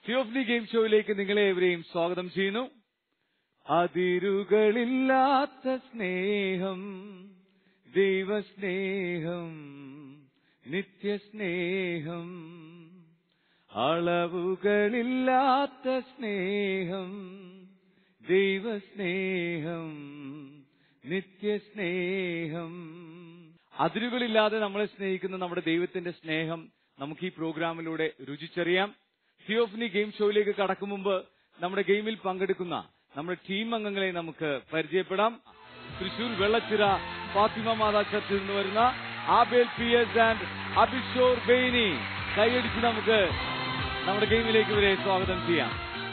തിയോഫ്നി game ഷോയിലേക്ക് നിങ്ങളെ ഏവരെയും സ്വാഗതം ചെയ്യുന്നു അതിരുകളില്ലാത്ത സ്നേഹം ദൈവസ്നേഹം നിത്യസ്നേഹം അളവുകളില്ലാത്ത സ്നേഹം ദൈവസ്നേഹം നിത്യസ്നേഹം അതിരുകളില്ലാതെ നമ്മളെ സ്നേഹിക്കുന്ന നമ്മുടെ ദൈവത്തിന്റെ സ്നേഹം നമുക്ക് ഈ പ്രോഗ്രാമിലൂടെ രുചിച്ചറിയാം സിയോഫ്നി ഗെയിം ഷോയിലേക്ക് കടക്കും മുമ്പ് നമ്മുടെ ഗെയിമിൽ പങ്കെടുക്കുന്ന നമ്മുടെ ടീം അംഗങ്ങളെ നമുക്ക് പരിചയപ്പെടാം തൃശൂർ വെള്ളച്ചിറ ഫാത്തിമ മാതാ ചർച്ചിൽ നിന്ന് വരുന്ന Abel P S and Abhishor ബെയ്നി കൈയടിച്ച് നമുക്ക് നമ്മുടെ ഗെയിമിലേക്ക് ഇവരെ സ്വാഗതം ചെയ്യാം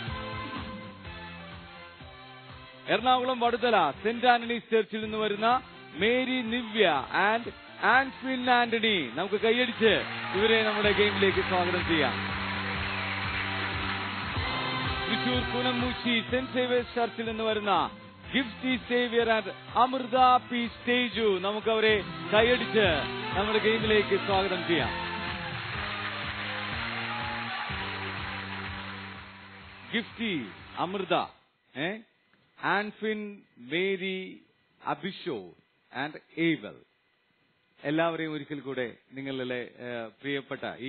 എറണാകുളം വടുതല സെന്റ് ആന്റണീസ് ചർച്ചിൽ നിന്ന് വരുന്ന മേരി നിവ്യ ആൻഡ് ആൻഫിൻ ആന്റണി നമുക്ക് കൈയടിച്ച് ഇവരെ നമ്മുടെ ഗെയിമിലേക്ക് സ്വാഗതം ചെയ്യാം തൃശൂർ പുനമൂച്ചി സെന്റ് സേവിയേഴ്സ് ചർച്ചിൽ നിന്ന് വരുന്ന Gifty Xavier and Amritha P സ്റ്റേജു നമുക്ക് അവരെ കൈയടിച്ച് നമ്മുടെ ഗെയിമിലേക്ക് സ്വാഗതം ചെയ്യാം ഗിഫ്റ്റി അമൃത ഏ ആൻഫിൻ മേരി അഭിഷോ ആൻഡ് ഏവൽ എല്ലാവരെയും ഒരിക്കൽ കൂടെ നിങ്ങളുടെ ഏഹ്, പ്രിയപ്പെട്ട ഈ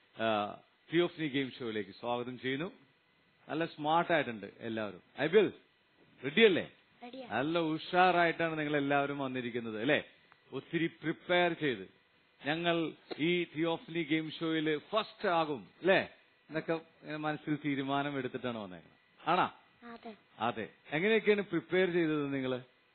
തിയോഫ്നി ഗെയിം ഷോയിലേക്ക് സ്വാഗതം ചെയ്യുന്നു നല്ല സ്മാർട്ട് ആയിട്ടുണ്ട് എല്ലാവരും ഐബിൽ റെഡിയല്ലേ നല്ല ഉഷാറായിട്ടാണ് നിങ്ങൾ എല്ലാവരും വന്നിരിക്കുന്നത് അല്ലെ ഒത്തിരി പ്രിപ്പയർ ചെയ്ത് ഞങ്ങൾ ഈ തിയോഫ്നി ഗെയിം ഷോയിൽ ഫസ്റ്റ് ആകും അല്ലെ എന്നൊക്കെ ഇങ്ങനെ മനസ്സിൽ തീരുമാനം എടുത്തിട്ടാണ് വന്നേക്കുന്നത് ആണാ അതെ അതെ എങ്ങനെയൊക്കെയാണ് പ്രിപ്പയർ ചെയ്തത് നിങ്ങള്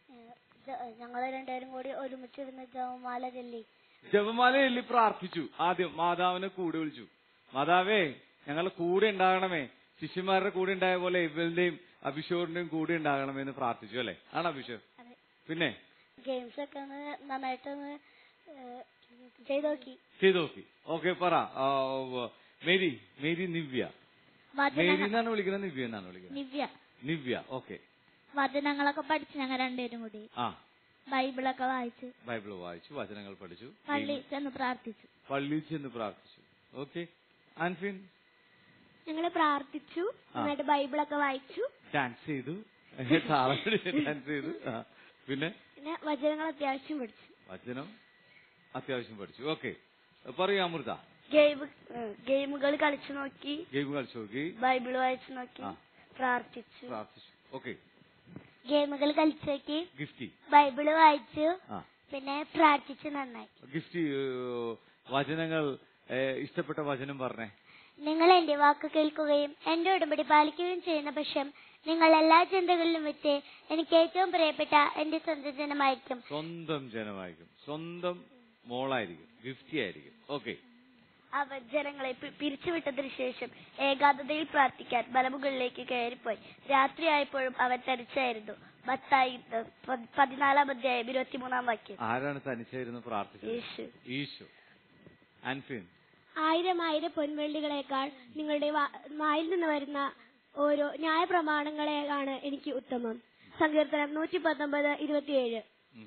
ഞങ്ങൾ രണ്ടുപേരും കൂടി ഒരുമിച്ചിരുന്ന് ജവമാല ചൊല്ലി ജപമാല ചൊല്ലി പ്രാർത്ഥിച്ചു ആദ്യം മാതാവിനെ കൂടെ വിളിച്ചു മാതാവേ ഞങ്ങൾ കൂടെ ഉണ്ടാകണമേ ശിഷ്യന്മാരുടെ കൂടെ ഉണ്ടായ പോലെ ഇവന്റെയും അഭിഷോറിന്റെയും കൂടെ ഉണ്ടാകണമെന്ന് പ്രാർത്ഥിച്ചു അല്ലെ ആണോ അഭിഷേക് അതെ പിന്നെ ഗെയിംസ് ഒക്കെ ഒന്ന് നന്നായിട്ടൊന്ന് ഏഹ്, ചെയ്ത് നോക്കി ചെയ്തു നോക്കി ഓക്കെ പറ ആ, വ- മേരി മേരി നിവ്യ മേരി വചന എന്നാണ് വിളിക്കുന്നത് നിവ്യ എന്നാണ് വിളിക്കുന്നത് നിവ്യ നിവ്യ ഓക്കെ വചനങ്ങളൊക്കെ പഠിച്ച് ഞങ്ങൾ രണ്ടുപേരും കൂടി ആ ബൈബിളൊക്കെ വായിച്ച് ബൈബിൾ വായിച്ചു വചനങ്ങൾ പഠിച്ചു പള്ളി ചെന്ന് പ്രാർത്ഥിച്ചു പള്ളിയിൽ ചെന്ന് പ്രാർത്ഥിച്ചു ഓക്കെ ആൻഫിൻ ഞങ്ങൾ പ്രാർത്ഥിച്ചു ആ. എന്നിട്ട് ബൈബിളൊക്കെ വായിച്ചു ഡാൻസ് ചെയ്തു താളം ഡാൻസ് ചെയ്തു ആ. പിന്നെ പിന്നെ വചനങ്ങൾ അത്യാവശ്യം പഠിച്ചു വചനം അത്യാവശ്യം പഠിച്ചു ഓക്കെ പറയൂ അമൃത ഗെയിം ഗെയിമുകൾ കളിച്ചു നോക്കി ഗെയിം കളിച്ചു നോക്കി ബൈബിൾ വായിച്ചു നോക്കി ആ. പ്രാർത്ഥിച്ചു പ്രാർത്ഥിച്ചു ഓക്കെ ഗെയിമുകൾ കളിച്ചു നോക്കി ഗിഫ്റ്റി ബൈബിള് വായിച്ചു ആ പിന്നെ പ്രാർത്ഥിച്ചു നന്നായി ഗിഫ്റ്റി ഏഹ്, വചനങ്ങൾ ഏഹ്, ഇഷ്ടപ്പെട്ട വചനം പറഞ്ഞേ നിങ്ങൾ എന്റെ വാക്ക് കേൾക്കുകയും എന്റെ ഉടമ്പടി പാലിക്കുകയും ചെയ്യുന്ന പക്ഷം നിങ്ങൾ എല്ലാ ചിന്തകളിലും വിറ്റ് എനിക്ക് ഏറ്റവും പ്രിയപ്പെട്ട എന്റെ സ്വന്തം ജനമായിരിക്കും സ്വന്തം ജനമായിരിക്കും സ്വന്തം മോളായിരിക്കും ഗിഫ്റ്റി ആയിരിക്കും ഓക്കെ അവർ ജനങ്ങളെ പി- പിരിച്ചുവിട്ടതിനു ശേഷം ഏകാന്തതയിൽ പ്രാർത്ഥിക്കാൻ മലമുകളിലേക്ക് കയറിപ്പോയി രാത്രിയായപ്പോഴും അവൻ തനിച്ചായിരുന്നു മത്തായി ഏഹ്, പ- പതിനാലാം അധ്യായം ഇരുപത്തിമൂന്നാം വാക്യം ആരാണ് തനിച്ചായിരുന്നു പ്രാർത്ഥിച്ചത് യേശു ഈശോ ആൻഫിൻ ആയിരം ആയിരം പൊൻവെള്ളികളെക്കാൾ നിങ്ങളുടെ വായിൽ നിന്ന് വരുന്ന ഓരോ ന്യായപ്രമാണങ്ങളെയാണ് എനിക്ക് ഉത്തമം സങ്കീർത്തനം നൂറ്റി പത്തൊമ്പത് ഇരുപത്തിയേഴ്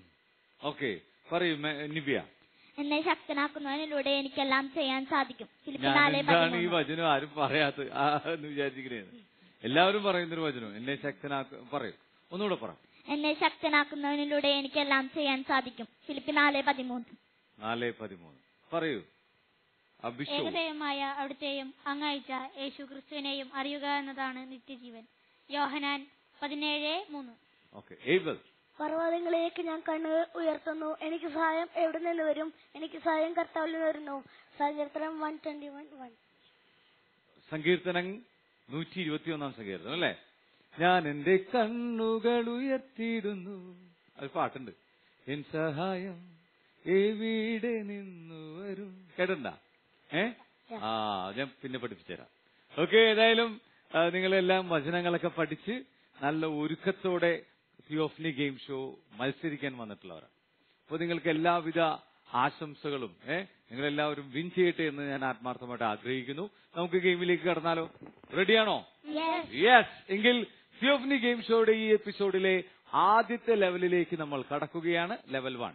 ഓക്കെ പറയൂ മെ- നിവ്യ എന്നെ ശക്തനാക്കുന്നതിലൂടെ എനിക്കെല്ലാം ചെയ്യാൻ സാധിക്കും ഫിലിപ്പിയർ ഞാൻ നാല് എന്താണ് ഈ പതിമൂന്ന്. വചനം ആരും പറയാത്ത ആ, എന്ന് വിചാരിച്ചിരിക്കുന്നത് എല്ലാവരും പറയുന്നൊരു വചനം എന്നെ ശക്തനാക്ക പറയൂ ഒന്നുകൂടെ പറ എന്നെ ശക്തനാക്കുന്നതിലൂടെ എനിക്കെല്ലാം ചെയ്യാൻ സാധിക്കും ഫിലിപ്പി നാല് പതിമൂന്ന് നാല് പതിമൂന്ന് പറയൂ അഭിഷേക് ഏകദൈവമായ അവിടുത്തെയും അങ്ങയച്ച യേശു ക്രിസ്തുവിനെയും അറിയുക എന്നതാണ് നിത്യജീവൻ യോഹനാൻ പതിനേഴ് മൂന്ന് ഓക്കെ ഏബൽ പർവ്വതങ്ങളിലേക്ക് ഞാൻ കണ്ണുകൾ ഉയർത്തുന്നു എനിക്ക് സഹായം എവിടെ നിന്ന് വരും എനിക്ക് സഹായം കർത്താവിൽ നിന്ന് വരുന്നു സങ്കീർത്തനം വൺ ട്വന്റി വൺ വൺ സങ്കീർത്തനം നൂറ്റി ഇരുപത്തി ഒന്നാം സങ്കീർത്തനം അല്ലേ ഞാൻ എന്റെ കണ്ണുകൾ ഉയർത്തിയിടുന്നു അത് പാട്ടുണ്ട് എൻ സഹായം എവിടെ നിന്നു വരും കേട്ടണ്ട ഏ ആ ഞാൻ പിന്നെ പഠിപ്പിച്ചുതരാം ഓക്കെ ഏതായാലും ആ, നിങ്ങളെല്ലാം വചനങ്ങളൊക്കെ പഠിച്ച് നല്ല ഒരുക്കത്തോടെ തിയോഫ്നി ഗെയിം ഷോ മത്സരിക്കാൻ വന്നിട്ടുള്ളവരാണ് അപ്പൊ നിങ്ങൾക്ക് എല്ലാവിധ ആശംസകളും ഏഹ് നിങ്ങളെല്ലാവരും വിൻ ചെയ്യട്ടെ എന്ന് ഞാൻ ആത്മാർത്ഥമായിട്ട് ആഗ്രഹിക്കുന്നു നമുക്ക് ഗെയിമിലേക്ക് കടന്നാലോ റെഡിയാണോ യെസ് എങ്കിൽ തിയോഫ്നി ഗെയിം ഷോയുടെ ഈ എപ്പിസോഡിലെ ആദ്യത്തെ ലെവലിലേക്ക് നമ്മൾ കടക്കുകയാണ് ലെവൽ വൺ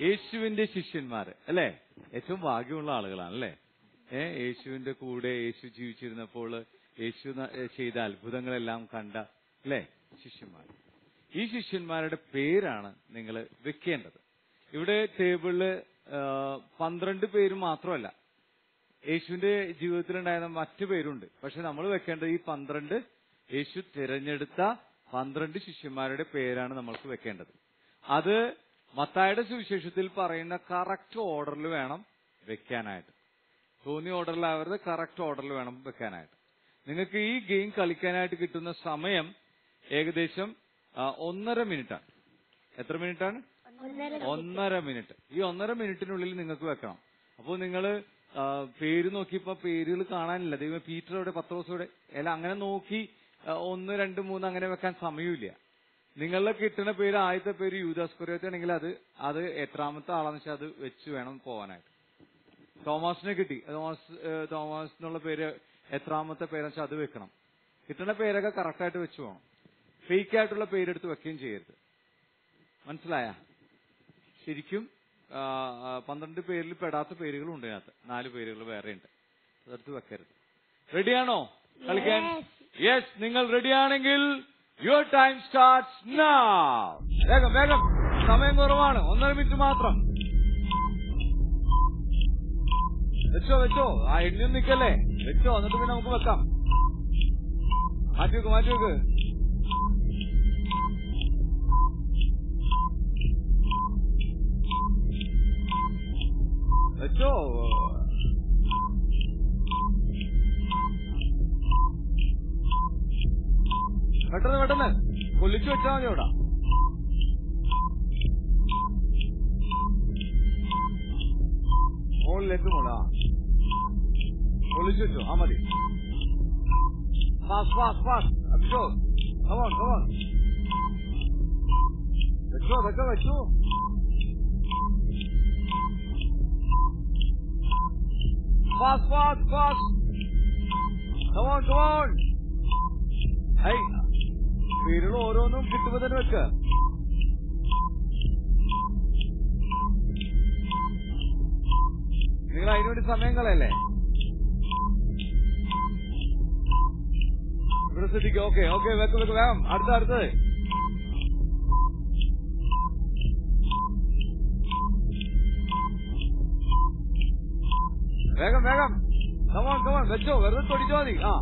യേശുവിന്റെ ശിഷ്യന്മാര് അല്ലെ ഏറ്റവും ഭാഗ്യമുള്ള ആളുകളാണ് അല്ലെ ഏ യേശുവിന്റെ കൂടെ യേശു ജീവിച്ചിരുന്നപ്പോൾ യേശു ന- ഏ, ചെയ്ത അത്ഭുതങ്ങളെല്ലാം കണ്ട അല്ലെ ശിഷ്യന്മാർ ഈ ശിഷ്യന്മാരുടെ പേരാണ് നിങ്ങൾ വെക്കേണ്ടത് ഇവിടെ ടേബിളില് ആ, പന്ത്രണ്ട് പേര് മാത്രമല്ല യേശുവിന്റെ ജീവിതത്തിലുണ്ടായിരുന്ന മറ്റു പേരുണ്ട് പക്ഷെ നമ്മൾ വെക്കേണ്ടത് ഈ പന്ത്രണ്ട് യേശു തിരഞ്ഞെടുത്ത പന്ത്രണ്ട് ശിഷ്യന്മാരുടെ പേരാണ് നമ്മൾക്ക് വെക്കേണ്ടത് അത് മത്തായുടെ സുവിശേഷത്തിൽ പറയുന്ന കറക്റ്റ് ഓർഡറിൽ വേണം വെക്കാനായിട്ട് തോന്നിയ ഓർഡറിലാവരുത് കറക്റ്റ് ഓർഡറിൽ വേണം വെക്കാനായിട്ട് നിങ്ങൾക്ക് ഈ ഗെയിം കളിക്കാനായിട്ട് കിട്ടുന്ന സമയം ഏകദേശം ആ, ഒന്നര മിനിറ്റാണ് എത്ര മിനിറ്റാണ് ഒന്നര മിനിറ്റ് ഈ ഒന്നര മിനിറ്റിനുള്ളിൽ നിങ്ങൾക്ക് വെക്കണം അപ്പോൾ നിങ്ങൾ പേര് നോക്കിയപ്പോ പേരുകൾ കാണാനില്ല ദൈവം പീറ്റർ എവിടെ പത്രോസ് എവിടെ അല്ല അങ്ങനെ നോക്കി ആ, ഒന്ന് രണ്ട് മൂന്ന് അങ്ങനെ വെക്കാൻ സമയമില്ല നിങ്ങളുടെ കിട്ടുന്ന പേര് ആദ്യത്തെ പേര് യൂദാസ് കൊറിയത്തെ ആണെങ്കിൽ അത് അത് എത്രാമത്തെ ആളാന്ന് വെച്ചാൽ അത് വെച്ച് വേണം പോവാനായിട്ട് തോമസിനെ കിട്ടി തോമസ് ഏഹ്, തോമസ് എന്നുള്ള പേര് എത്രാമത്തെ പേരെന്ന് വെച്ചാൽ അത് വെക്കണം കിട്ടുന്ന പേരൊക്കെ കറക്റ്റ് ആയിട്ട് വെച്ച് പോകണം ഫേക്ക് ആയിട്ടുള്ള പേരെടുത്ത് വെക്കുകയും ചെയ്യരുത് മനസ്സിലായ ശരിക്കും ആ, ആ, പന്ത്രണ്ട് പേരിൽ പെടാത്ത പേരുകളും ഉണ്ട് ഇതിനകത്ത് നാല് പേരുകൾ വേറെ ഉണ്ട് അതെടുത്ത് വെക്കരുത് റെഡിയാണോ കളിക്കാൻ യെസ് നിങ്ങൾ റെഡിയാണെങ്കിൽ യുവർ ടൈം സ്റ്റാർട്ട്സ് now വേഗം വേഗം സമയം കുറവാണ് ഒന്നര മിനിറ്റ് മാത്രം വെച്ചോ വെച്ചോ ആ എണ്ണിയും നിക്കല്ലേ വെച്ചോ എന്നിട്ട് പിന്നെ നമുക്ക് വെക്കാം മാറ്റി വെക്ക് മാറ്റി വെക്ക് വെച്ചോ പെട്ടെന്ന് പെട്ടെന്ന് കൊല്ലിച്ചു വെച്ചാൽ മതി അവിടെ മുകളിലേക്ക് മുകളാ കൊല്ലിച്ചു വെച്ചോ ആ മതി ഫാസ്റ്റ് ഫാസ്റ്റ് ഫാസ്റ്റ് അഭിഷോ കമോൺ കമോൺ വെച്ചോ വെച്ചോ വെച്ചോ fast fast fast come on come on ഹൈ പേരുകൾ ഓരോന്നും കിട്ടുമ്പോ തന്നെ വെക്ക് നിങ്ങൾ അതിനുവേണ്ടി സമയം കളയല്ലേ ഇവിടെ ശ്രദ്ധിക്കുക ഓക്കെ ഓക്കെ വെക്ക് വെക്ക് വേഗം അടുത്ത അടുത്തത് വേഗം വേഗം കമോൺ കമോൺ വെച്ചോ വെറുതെ തൊടിച്ചോ മതി ആ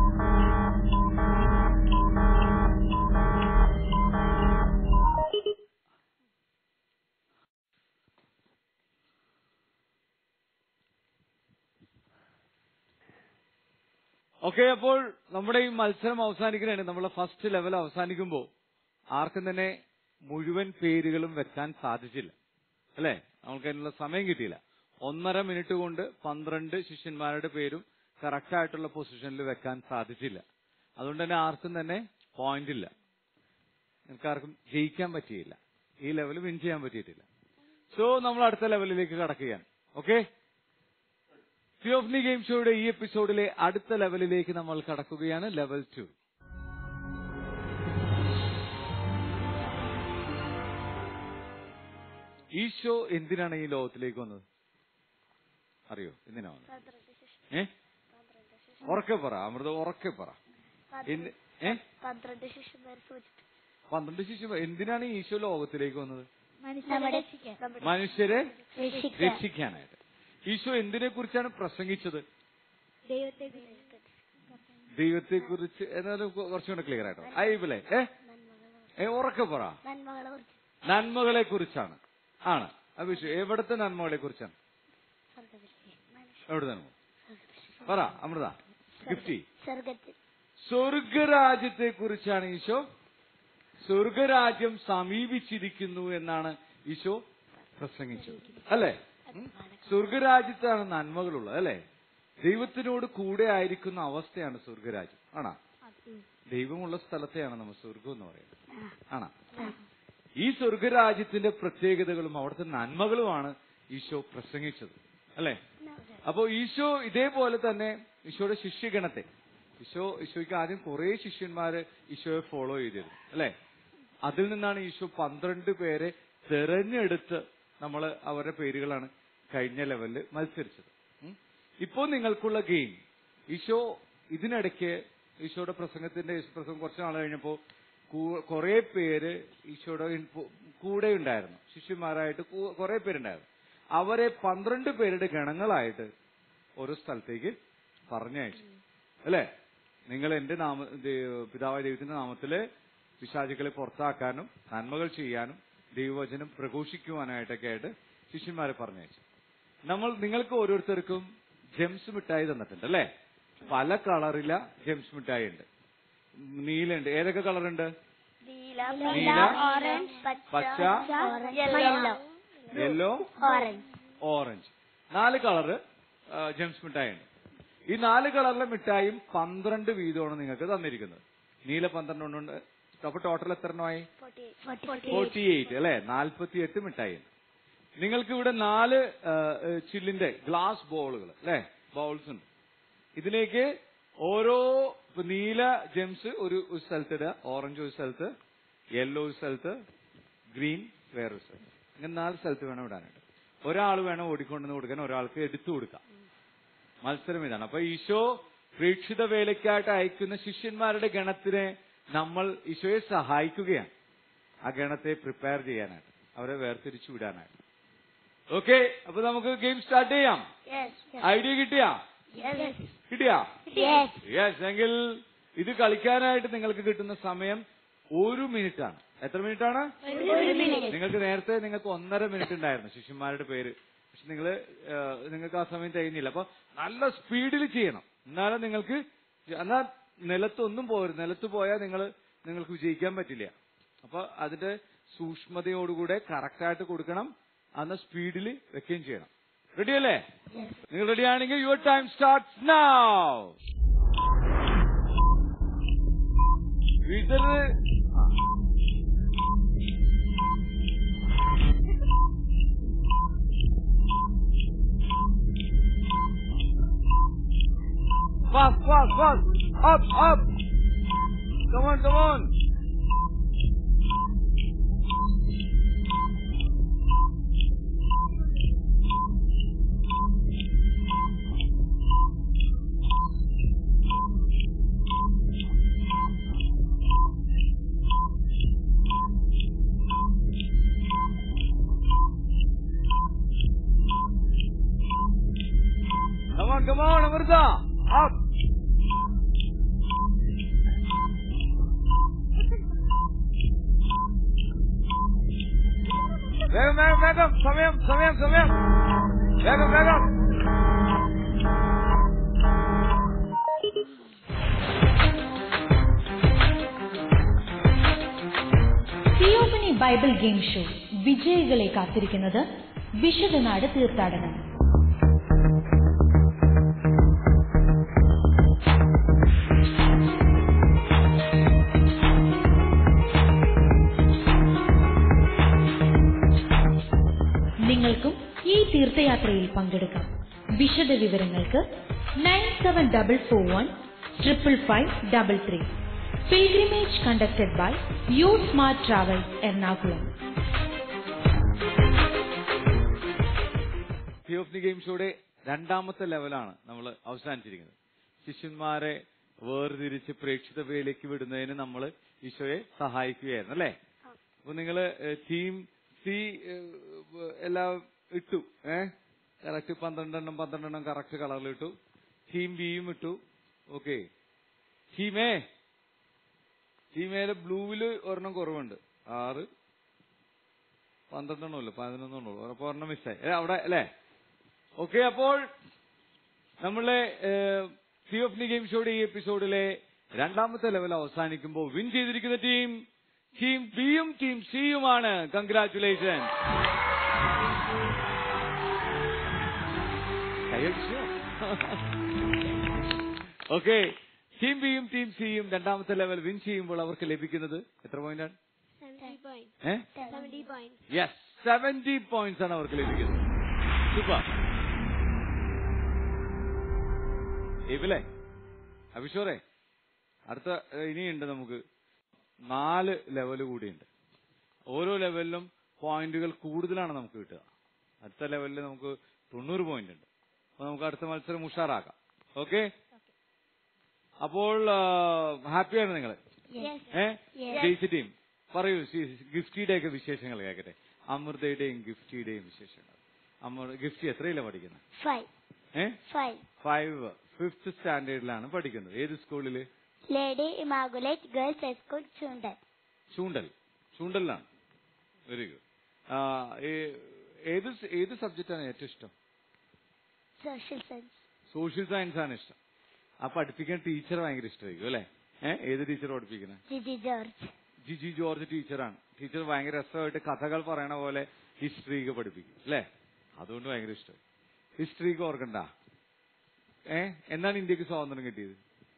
ഓക്കെ അപ്പോൾ നമ്മുടെ ഈ മത്സരം അവസാനിക്കുകയാണ് നമ്മളെ ഫസ്റ്റ് ലെവൽ അവസാനിക്കുമ്പോൾ ആർക്കും തന്നെ മുഴുവൻ പേരുകളും വെക്കാൻ സാധിച്ചില്ല അല്ലെ നമുക്ക് അതിനുള്ള സമയം കിട്ടിയില്ല ഒന്നര മിനിറ്റ് കൊണ്ട് പന്ത്രണ്ട് ശിഷ്യന്മാരുടെ പേരും കറക്റ്റ് ആയിട്ടുള്ള പൊസിഷനിൽ വെക്കാൻ സാധിച്ചില്ല അതുകൊണ്ട് തന്നെ ആർക്കും തന്നെ പോയിന്റ് ഇല്ല നിങ്ങൾക്ക് ആർക്കും ജയിക്കാൻ പറ്റിയില്ല ഈ ലെവൽ വിൻ ചെയ്യാൻ പറ്റിയിട്ടില്ല സോ നമ്മൾ അടുത്ത ലെവലിലേക്ക് കടക്കുകയാണ് ഓക്കെ ഫിയോഫ്നി ഗെയിം ഷോയുടെ ഈ എപ്പിസോഡിലെ അടുത്ത ലെവലിലേക്ക് നമ്മൾ കടക്കുകയാണ് ലെവൽ ടു ഈശോ എന്തിനാണ് ഈ ലോകത്തിലേക്ക് വന്നത് അറിയോ എന്തിനാ വന്നത് ഏ ഉറക്കെ പറ അമൃത ഉറക്കെ പറ എന്ത്- ഏ പന്ത്രണ്ട് ശിഷ്യന്മാർ സൂചിച്ചു പന്ത്രണ്ട് ശിശു എന്തിനാണ് ഈശോ ലോകത്തിലേക്ക് വന്നത് നമ്മുടെ മനുഷ്യരെ രക്ഷിക്കാൻ രക്ഷിക്കാനായിട്ട് ഈശോ എന്തിനെ കുറിച്ചാണ് പ്രസംഗിച്ചത് ദൈവത്തെ ദൈവത്തെ കുറിച്ച് എന്നാലും കൊ- കുറച്ചുകൂടെ ക്ലിയർ ആയിട്ടോ ഐബിലെ ഏ ഏ ഉറക്കെ പറ നന്മകളെ കുറിച്ച് നന്മകളെ കുറിച്ചാണ് ആണ് അഭിഷു എവിടത്തെ നന്മകളെ കുറിച്ചാണ് എവിടെ നന്മ പറ അമൃത ഗിഫ്റ്റി സ്വർഗത്തിൽ സ്വർഗരാജ്യത്തെ കുറിച്ചാണ് ഈശോ സ്വർഗരാജ്യം സമീപിച്ചിരിക്കുന്നു എന്നാണ് ഈശോ പ്രസംഗിച്ചത് അല്ലേ ഉം? സ്വർഗരാജ്യത്താണ് നന്മകളുള്ളത് അല്ലേ ദൈവത്തിനോട് കൂടെ ആയിരിക്കുന്ന അവസ്ഥയാണ് സ്വർഗരാജ്യം ആണോ ദൈവമുള്ള സ്ഥലത്തെയാണ് നമ്മൾ സ്വർഗം എന്ന് പറയുന്നത് ആണോ ഈ സ്വർഗരാജ്യത്തിന്റെ പ്രത്യേകതകളും അവിടുത്തെ നന്മകളുമാണ് ഈശോ പ്രസംഗിച്ചത് അല്ലേ അപ്പോ ഈശോ ഇതേപോലെ തന്നെ ഈശോയുടെ ശിഷ്യഗണത്തെ ഈശോ ഈശോയ്ക്ക് ആദ്യം കുറെ ശിഷ്യന്മാര് ഈശോയെ ഫോളോ ചെയ്തിരുന്നു അല്ലെ അതിൽ നിന്നാണ് ഈശോ പന്ത്രണ്ട് പേരെ തെരഞ്ഞെടുത്ത് നമ്മൾ അവരുടെ പേരുകളാണ് കഴിഞ്ഞ ലെവലിൽ മത്സരിച്ചത് ഉം. ഇപ്പോൾ നിങ്ങൾക്കുള്ള ഗെയിം ഈശോ ഇതിനിടയ്ക്ക് ഈശോയുടെ പ്രസംഗത്തിന്റെ യേശു പ്രസംഗം കുറച്ച് നാൾ കഴിഞ്ഞപ്പോ കുറെ പേര് ഈശോയുടെ ഇൻപു- കൂടെ ഉണ്ടായിരുന്നു ശിഷ്യന്മാരായിട്ട് കു- കുറെ പേരുണ്ടായിരുന്നു അവരെ പന്ത്രണ്ട് പേരുടെ ഗണങ്ങളായിട്ട് ഓരോ സ്ഥലത്തേക്ക് പറഞ്ഞയച്ചു അല്ലേ നിങ്ങൾ എന്റെ നാമ ദേ- പിതാവായ ദൈവത്തിന്റെ നാമത്തില് പിശാചുക്കളെ പുറത്താക്കാനും നന്മകൾ ചെയ്യാനും ദൈവവചനം പ്രഘോഷിക്കുവാനായിട്ടൊക്കെ ആയിട്ട് ശിഷ്യന്മാരെ പറഞ്ഞയച്ചു നമ്മൾ നിങ്ങൾക്ക് ഓരോരുത്തർക്കും ജെംസ് മിഠായി തന്നിട്ടുണ്ട് അല്ലേ പല കളറില ജെംസ് മിഠായി ഉണ്ട് നീലുണ്ട് ഏതൊക്കെ കളറുണ്ട് നീല നീല, ഓറഞ്ച് പച്ച, യെല്ലോ യെല്ലോ ഓറഞ്ച് ഓറഞ്ച് നാല് കളറ് ജെംസ് മിഠായി ഉണ്ട് ഈ നാല് കളറിലെ മിഠായും പന്ത്രണ്ട് വീതമാണ് നിങ്ങൾക്ക് തന്നിരിക്കുന്നത് നീല പന്ത്രണ്ട് ഉണ്ട് അപ്പൊ ടോട്ടൽ എത്ര എണ്ണമായി ഫോർട്ടി എയ്റ്റ് അല്ലെ നാൽപ്പത്തി എട്ട് മിഠായി ഉണ്ട് നിങ്ങൾക്ക് ഇവിടെ നാല് ആ, ഏ, ചില്ലിന്റെ ഗ്ലാസ് ബോളുകൾ അല്ലെ ബൗൾസ് ഉണ്ട് ഇതിലേക്ക് ഓരോ ഇപ്പൊ നീല ജെംസ് ഒരു ഒരു സ്ഥലത്ത് ഇടുക ഓറഞ്ച് ഒരു സ്ഥലത്ത് യെല്ലോ ഒരു സ്ഥലത്ത് ഗ്രീൻ വേറൊരു സ്ഥലത്ത് ഇങ്ങനെ നാല് സ്ഥലത്ത് വേണം ഇടാനായിട്ട് ഒരാൾ വേണം ഓടിക്കൊണ്ടുവന്ന് കൊടുക്കാൻ ഒരാൾക്ക് എടുത്തു കൊടുക്കാം മത്സരം ഇതാണ് അപ്പൊ ഈശോ പ്രേക്ഷിത വേലയ്ക്കായിട്ട് അയക്കുന്ന ശിഷ്യന്മാരുടെ ഗണത്തിനെ നമ്മൾ ഈശോയെ സഹായിക്കുകയാണ് ആ ഗണത്തെ പ്രിപ്പയർ ചെയ്യാനായിട്ട് അവരെ വേർതിരിച്ചു വിടാനായിട്ട് ഓക്കെ അപ്പൊ നമുക്ക് ഗെയിം സ്റ്റാർട്ട് ചെയ്യാം ഐഡിയ കിട്ടിയാ കിട്ടിയാ യെസ് എങ്കിൽ ഇത് കളിക്കാനായിട്ട് നിങ്ങൾക്ക് കിട്ടുന്ന സമയം ഒരു മിനിറ്റ് ആണ് എത്ര മിനിറ്റ് ആണ് നിങ്ങൾക്ക് നേരത്തെ നിങ്ങൾക്ക് ഒന്നര മിനിറ്റ് ഉണ്ടായിരുന്നു ശിഷ്യന്മാരുടെ പേര് പക്ഷെ നിങ്ങൾ നിങ്ങൾക്ക് ആ സമയം തികഞ്ഞില്ല അപ്പൊ നല്ല സ്പീഡിൽ ചെയ്യണം എന്നാലും നിങ്ങൾക്ക് എന്നാ നിലത്തൊന്നും പോകരുത് നിലത്ത് പോയാൽ നിങ്ങൾ നിങ്ങൾക്ക് വിജയിക്കാൻ പറ്റില്ല അപ്പൊ അതിന്റെ സൂക്ഷ്മതയോടുകൂടെ കറക്റ്റായിട്ട് കൊടുക്കണം അന്ന് സ്പീഡിൽ വെക്കുകയും ചെയ്യണം റെഡി അല്ലേ നിങ്ങൾ റെഡി ആണെങ്കിൽ യുവർ ടൈം സ്റ്റാർട്ട് നൗ വീട്ടില് Fast, fast, fast. Up, up. Come on, come on. Come on, come on, Amrita. Up. വേഗം വേഗം വേഗം സമയം സമയം സമയം വേഗം വേഗം തിയോമനി ബൈബിൾ ഗെയിം ഷോ വിജയികളെ കാത്തിരിക്കുന്നത് വിശുദ്ധനാട് തീർത്ഥാടനം നിങ്ങൾക്കും ഈ തീർത്ഥയാത്രയിൽ പങ്കെടുക്കാം വിശദ വിവരങ്ങൾക്ക് nine seven double four one triple five double three pilgrimage conducted by U Smart Travels Ernakulam ഫി ഓഫ് ദി ഗെയിം ഷോയുടെ രണ്ടാമത്തെ ലെവലാണ് നമ്മൾ അവസാനിച്ചിരിക്കുന്നത് ശിഷ്യന്മാരെ വേർതിരിച്ച് പ്രേക്ഷിത വേലേക്ക് വിടുന്നതിന് നമ്മൾ ഈശോയെ സഹായിക്കുകയായിരുന്നു അല്ലേ അപ്പൊ നിങ്ങള് ടീം സി എല്ലാം ഇട്ടു ഏ കറക്റ്റ് പന്ത്രണ്ടെണ്ണം പന്ത്രണ്ടെണ്ണം കറക്റ്റ് കളറിൽ ഇട്ടു ടീം ബിയും ഇട്ടു ഓക്കെ ടീം എ ടീം എയുടെ ബ്ലൂവില് ഒരെണ്ണം കുറവുണ്ട് ആറ് പന്ത്രണ്ടെണ്ണം ഇല്ല പതിനൊന്നെണ്ണം ഉള്ളൂ അപ്പൊ ഒരെണ്ണം മിസ്സായി ഏ, അവിടെ അല്ലേ ഓക്കെ അപ്പോൾ നമ്മളെ സി ഓഫ് ദി ഗെയിം ഷോയുടെ ഈ എപ്പിസോഡിലെ രണ്ടാമത്തെ ലെവൽ അവസാനിക്കുമ്പോൾ വിൻ ചെയ്തിരിക്കുന്ന ടീം ടീം ബിയും ടീം സിയുമാണ് കൺഗ്രാറ്റുലേഷൻ ഓക്കെ ടീം ബിയും ടീം സിയും രണ്ടാമത്തെ ലെവൽ വിൻ ചെയ്യുമ്പോൾ അവർക്ക് ലഭിക്കുന്നത് എത്ര പോയിന്റ് ആണ് ഏഹ് യെസ് സെവന്റി പോയിന്റ്സ് ആണ് അവർക്ക് ലഭിക്കുന്നത് സൂപ്പർ ഇവിലെ അഭിഷോറെ അടുത്ത ഏഹ്, ഇനിയുണ്ട് നമുക്ക് നാല് ലെവൽ കൂടിയുണ്ട് ഓരോ ലെവലിലും പോയിന്റുകൾ കൂടുതലാണ് നമുക്ക് കിട്ടുക അടുത്ത ലെവലിൽ നമുക്ക് തൊണ്ണൂറ് പോയിന്റ് ഉണ്ട് അപ്പൊ നമുക്ക് അടുത്ത മത്സരം ഉഷാറാക്കാം ഓക്കെ അപ്പോൾ ഹാപ്പിയാണ് നിങ്ങൾ Yes. ഏ Yes. ജയിച്ച ടീം പറയൂ ഗിഫ്റ്റിയുടെ ഒക്കെ വിശേഷങ്ങൾ കേൾക്കട്ടെ അമൃതയുടെയും ഗിഫ്റ്റിയുടെയും വിശേഷങ്ങൾ അമൃത ഗിഫ്റ്റി എത്രയിലാണ് പഠിക്കുന്നത് Five. ഏ Five. ഫൈവ് ഫിഫ്ത് സ്റ്റാൻഡേർഡിലാണ് പഠിക്കുന്നത് ഏത് സ്കൂളില് Lady Immaculate Girls High School, Chundan. ചൂണ്ടൽ ചൂണ്ടലിലാണ് വെരി ഗുഡ് ഏത് സ്- ഏത് സബ്ജക്റ്റാണ് ഏറ്റവും ഇഷ്ടം Social Science. സോഷ്യൽ സയൻസ് ആണ് ഇഷ്ടം ആ പഠിപ്പിക്കാൻ ടീച്ചർ ഭയങ്കര ഇഷ്ടമായിരിക്കും അല്ലെ ഏഹ് ഏത് ടീച്ചർ പഠിപ്പിക്കുന്നത് Gigi George. ജിജി ജോർജ് ടീച്ചറാണ് ടീച്ചർ ഭയങ്കര രസമായിട്ട് കഥകൾ പറയണ പോലെ ഹിസ്റ്ററിക്ക് പഠിപ്പിക്കും അല്ലേ അതുകൊണ്ട് ഭയങ്കര ഇഷ്ടം ഹിസ്റ്ററിക്ക് ഓർക്കണ്ട ഏ എന്നാണ് ഇന്ത്യക്ക് സ്വാതന്ത്ര്യം കിട്ടിയത്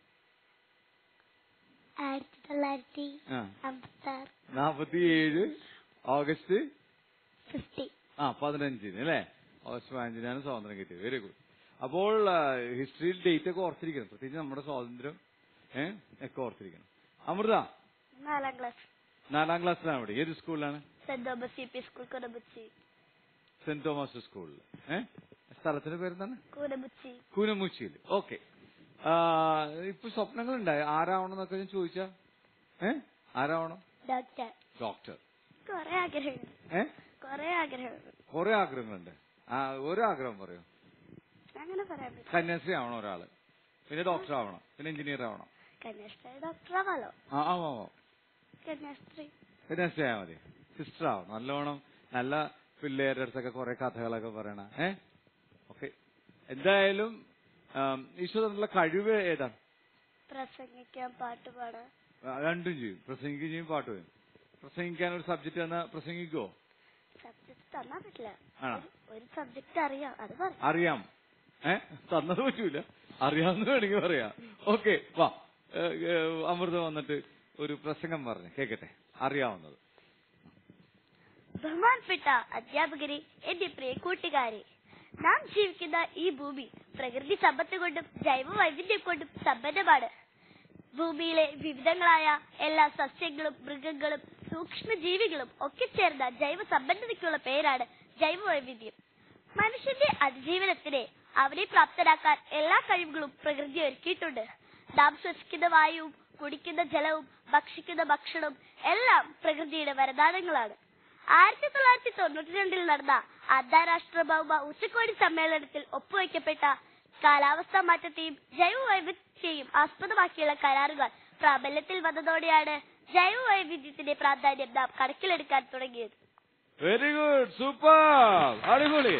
ആയിരത്തി തൊള്ളായിരത്തി ആ അമ്പത്താറ് നാപ്പത്തിയേഴ് ഓഗസ്റ്റ് ഫിഫ്റ്റി ആ പതിനഞ്ചിന് അല്ലേ ഓഗസ്റ്റ് പതിനഞ്ചിനാണ് സ്വാതന്ത്ര്യം കിട്ടിയത് വെരി ഗുഡ് അപ്പോൾ ഹിസ്റ്ററിയിൽ ഡേറ്റ് ഒക്കെ ഓർത്തിരിക്കണം പ്രത്യേകിച്ച് നമ്മുടെ സ്വാതന്ത്ര്യം ഏഹ് ഒക്കെ ഓർത്തിരിക്കണം അമൃത നാലാം ക്ലാസ് നാലാം ക്ലാസ്സിലാണ് ഇവിടെ ഏത് സ്കൂളിലാണ് Saint Thomas U P school കുരബുച്ചി സെന്റ് തോമസ് സ്കൂളിൽ ഏഹ് സ്ഥലത്തിന്റെ പേരെന്താണ് കുരബുച്ചി കൂനമുച്ചിയിൽ ഓക്കെ ഇപ്പൊ സ്വപ്നങ്ങളുണ്ടായി ആരാവണം എന്നൊക്കെ ഞാൻ ചോദിച്ചാ ഏ ആരാവണം ഡോക്ടർ ഡോക്ടർ കൊറേ ആഗ്രഹമുണ്ട് ഏ കൊറേ ആഗ്രഹമുണ്ട് കുറെ ആഗ്രഹങ്ങളുണ്ട് ആ ഒരു ആഗ്രഹം പറയൂ അങ്ങനെ പറയാൻ പറ്റും കന്യാസ്ത്രീ ആവണം ഒരാള് പിന്നെ ഡോക്ടർ ആവണം പിന്നെ എഞ്ചിനീയർ ആവണം കന്യാസ്ത്രീ ഡോക്ടർ ആവാലോ ആ ആവോ ആവോ കന്യാസ്ത്രീ കന്യാസ്ത്രീ ആയാൽ മതി സിസ്റ്റർ ആവും നല്ലോണം നല്ല പിള്ളേരുടെ അടുത്തൊക്കെ കുറെ കഥകളൊക്കെ പറയണ ഏ ഓക്കെ എന്തായാലും ആം, ഈശോ തന്നിട്ടുള്ള കഴിവ് ഏതാണ് പ്രസംഗിക്കാൻ പാട്ട് പാടാൻ ആ, രണ്ടും ചെയ്യും പ്രസംഗിക്കുകയും ചെയ്യും പാട്ട് ചെയ്യും പ്രസംഗിക്കാൻ ഒരു സബ്ജക്ട് തന്നാ പ്രസംഗിക്കുവോ സബ്ജക്ട് തന്നാ പറ്റില്ല ആണോ? ഒരു- ഒരു സബ്ജക്ട് അറിയാം അത് പറ അറിയാം ഏ തന്നത് പറ്റൂല അറിയാവുന്ന വേണമെങ്കിൽ പറയാം ഓക്കെ വാ ഏ, ഏ, അമൃത വന്നിട്ട് ഒരു പ്രസംഗം പറഞ്ഞു കേക്കട്ടെ അറിയാവുന്നത് ബഹുമാനപ്പെട്ട അധ്യാപകരെ എന്റെ പ്രിയ കൂട്ടുകാരെ നാം ജീവിക്കുന്ന ഈ ഭൂമി പ്രകൃതി സമ്പത്ത് കൊണ്ടും ജൈവ വൈവിധ്യം കൊണ്ടും സമ്പന്നമാണ് ഭൂമിയിലെ വിവിധങ്ങളായ എല്ലാ സസ്യങ്ങളും മൃഗങ്ങളും സൂക്ഷ്മജീവികളും ഒക്കെ ചേർന്ന ജൈവ സമ്പന്നതയ്ക്കുള്ള പേരാണ് ജൈവ വൈവിധ്യം മനുഷ്യന്റെ അതിജീവനത്തിന് അവരെ പ്രാപ്തരാക്കാൻ എല്ലാ കഴിവുകളും പ്രകൃതി ഒരുക്കിയിട്ടുണ്ട് നാം ശ്വസിക്കുന്ന വായുവും കുടിക്കുന്ന ജലവും ഭക്ഷിക്കുന്ന ഭക്ഷണവും എല്ലാം പ്രകൃതിയുടെ വരദാനങ്ങളാണ് ആയിരത്തി തൊള്ളായിരത്തി തൊണ്ണൂറ്റി രണ്ടിൽ നടന്ന അന്താരാഷ്ട്ര ഭൗമ ഉച്ചകോടി സമ്മേളനത്തിൽ ഒപ്പുവയ്ക്കപ്പെട്ട കാലാവസ്ഥാ മാറ്റത്തെയും ജൈവ വൈവിധ്യത്തെയും ആസ്പദമാക്കിയുള്ള കരാറുകൾ പ്രാബല്യത്തിൽ വന്നതോടെയാണ് ജൈവ വൈവിധ്യത്തിന്റെ പ്രാധാന്യം നാം കണക്കിലെടുക്കാൻ തുടങ്ങിയത് വെരി ഗുഡ് സൂപ്പർ അടിപൊളി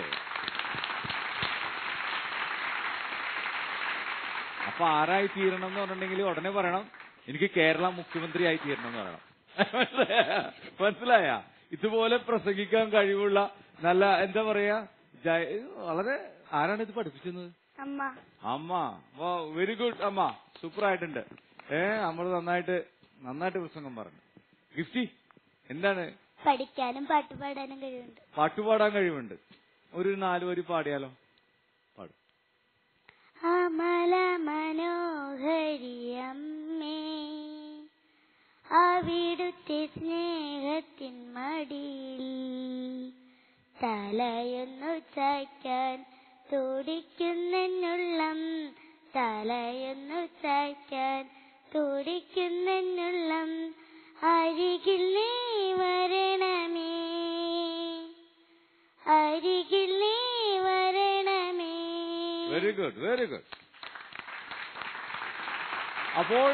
അപ്പൊ ആരായി തീരണം എന്ന് പറഞ്ഞിട്ടുണ്ടെങ്കിൽ ഉടനെ പറയണം എനിക്ക് കേരള മുഖ്യമന്ത്രി ആയി തീരണം എന്ന് പറയണം മനസ്സിലായ ഇതുപോലെ പ്രസംഗിക്കാൻ കഴിവുള്ള നല്ല എന്താ പറയാ ജയ- വളരെ ആരാണ് ഇത് പഠിപ്പിച്ചത് അമ്മ അമ്മ വെരി ഗുഡ് അമ്മ സൂപ്പർ ആയിട്ടുണ്ട് ഏ നമ്മൾ നന്നായിട്ട് നന്നായിട്ട് പ്രസംഗം പറഞ്ഞു ഗിഫ്റ്റി എന്താണ് പഠിക്കാനും പാട്ടുപാടാനും കഴിവുണ്ട് പാട്ടുപാടാൻ കഴിവുണ്ട് ഒരു നാല് വരി പാടിയാലോ പാടും അമല മനോഹരിയമ്മേ അവിടുത്തെ സ്നേഹത്തിൻ മടിയിൽ തലയൊന്നു ചായ്ക്കാൻ തുടിക്കുന്നെന്നുള്ളം തലയൊന്നു ചായ്ക്കാൻ തുടിക്കുന്നെന്നുള്ളം അരികിൽ നീ വരണമേ അരികിൽ നീ വരണമേ വെരി ഗുഡ് വെരി ഗുഡ് അപ്പോൾ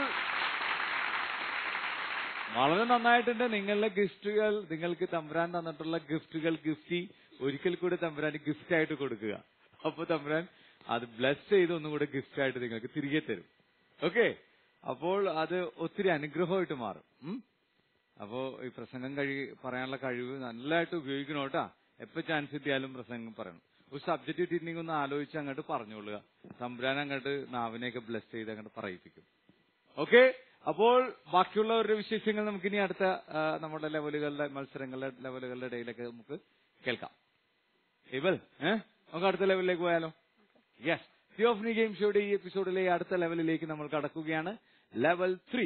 വളരെ നന്നായിട്ടുണ്ട് നിങ്ങളുടെ ഗിഫ്റ്റുകൾ നിങ്ങൾക്ക് തമ്പുരാൻ തന്നിട്ടുള്ള ഗിഫ്റ്റുകൾ ഗിഫ്റ്റി ഒരിക്കൽ കൂടി തമ്പുരാൻ ഗിഫ്റ്റ് ആയിട്ട് കൊടുക്കുക അപ്പൊ തമ്പുരാൻ അത് ബ്ലസ് ചെയ്ത് ഒന്നുകൂടെ ഗിഫ്റ്റ് ആയിട്ട് നിങ്ങൾക്ക് തിരികെ തരും ഓക്കെ അപ്പോൾ അത് ഒത്തിരി അനുഗ്രഹമായിട്ട് മാറും ഉം? അപ്പോ ഈ പ്രസംഗം കഴി പറയാനുള്ള കഴിവ് നല്ലതായിട്ട് ഉപയോഗിക്കണം കേട്ടാ എപ്പോ ചാൻസ് കിട്ടിയാലും പ്രസംഗം പറയണം ഒരു സബ്ജക്ട് കിട്ടിയിട്ടുണ്ടെങ്കിൽ ഒന്ന് ആലോചിച്ച് അങ്ങോട്ട് പറഞ്ഞോളുക തമ്പുരാൻ അങ്ങോട്ട് നാവിനെയൊക്കെ ബ്ലസ് ചെയ്ത് അങ്ങോട്ട് പറയിപ്പിക്കും ഓക്കെ അപ്പോൾ ബാക്കിയുള്ളവരുടെ വിശേഷങ്ങൾ നമുക്ക് ഇനി അടുത്ത ആ, നമ്മുടെ ലെവലുകളുടെ മത്സരങ്ങളുടെ ലെവലുകളുടെ ഇടയിലൊക്കെ നമുക്ക് കേൾക്കാം ഇവൽ ഏഹ് നമുക്ക് അടുത്ത ലെവലിലേക്ക് പോയാലോ യെസ് തിയോഫ്നി ഗെയിം ഷോയുടെ ഈ എപ്പിസോഡിലെ അടുത്ത ലെവലിലേക്ക് നമ്മൾ കടക്കുകയാണ് ലെവൽ ത്രീ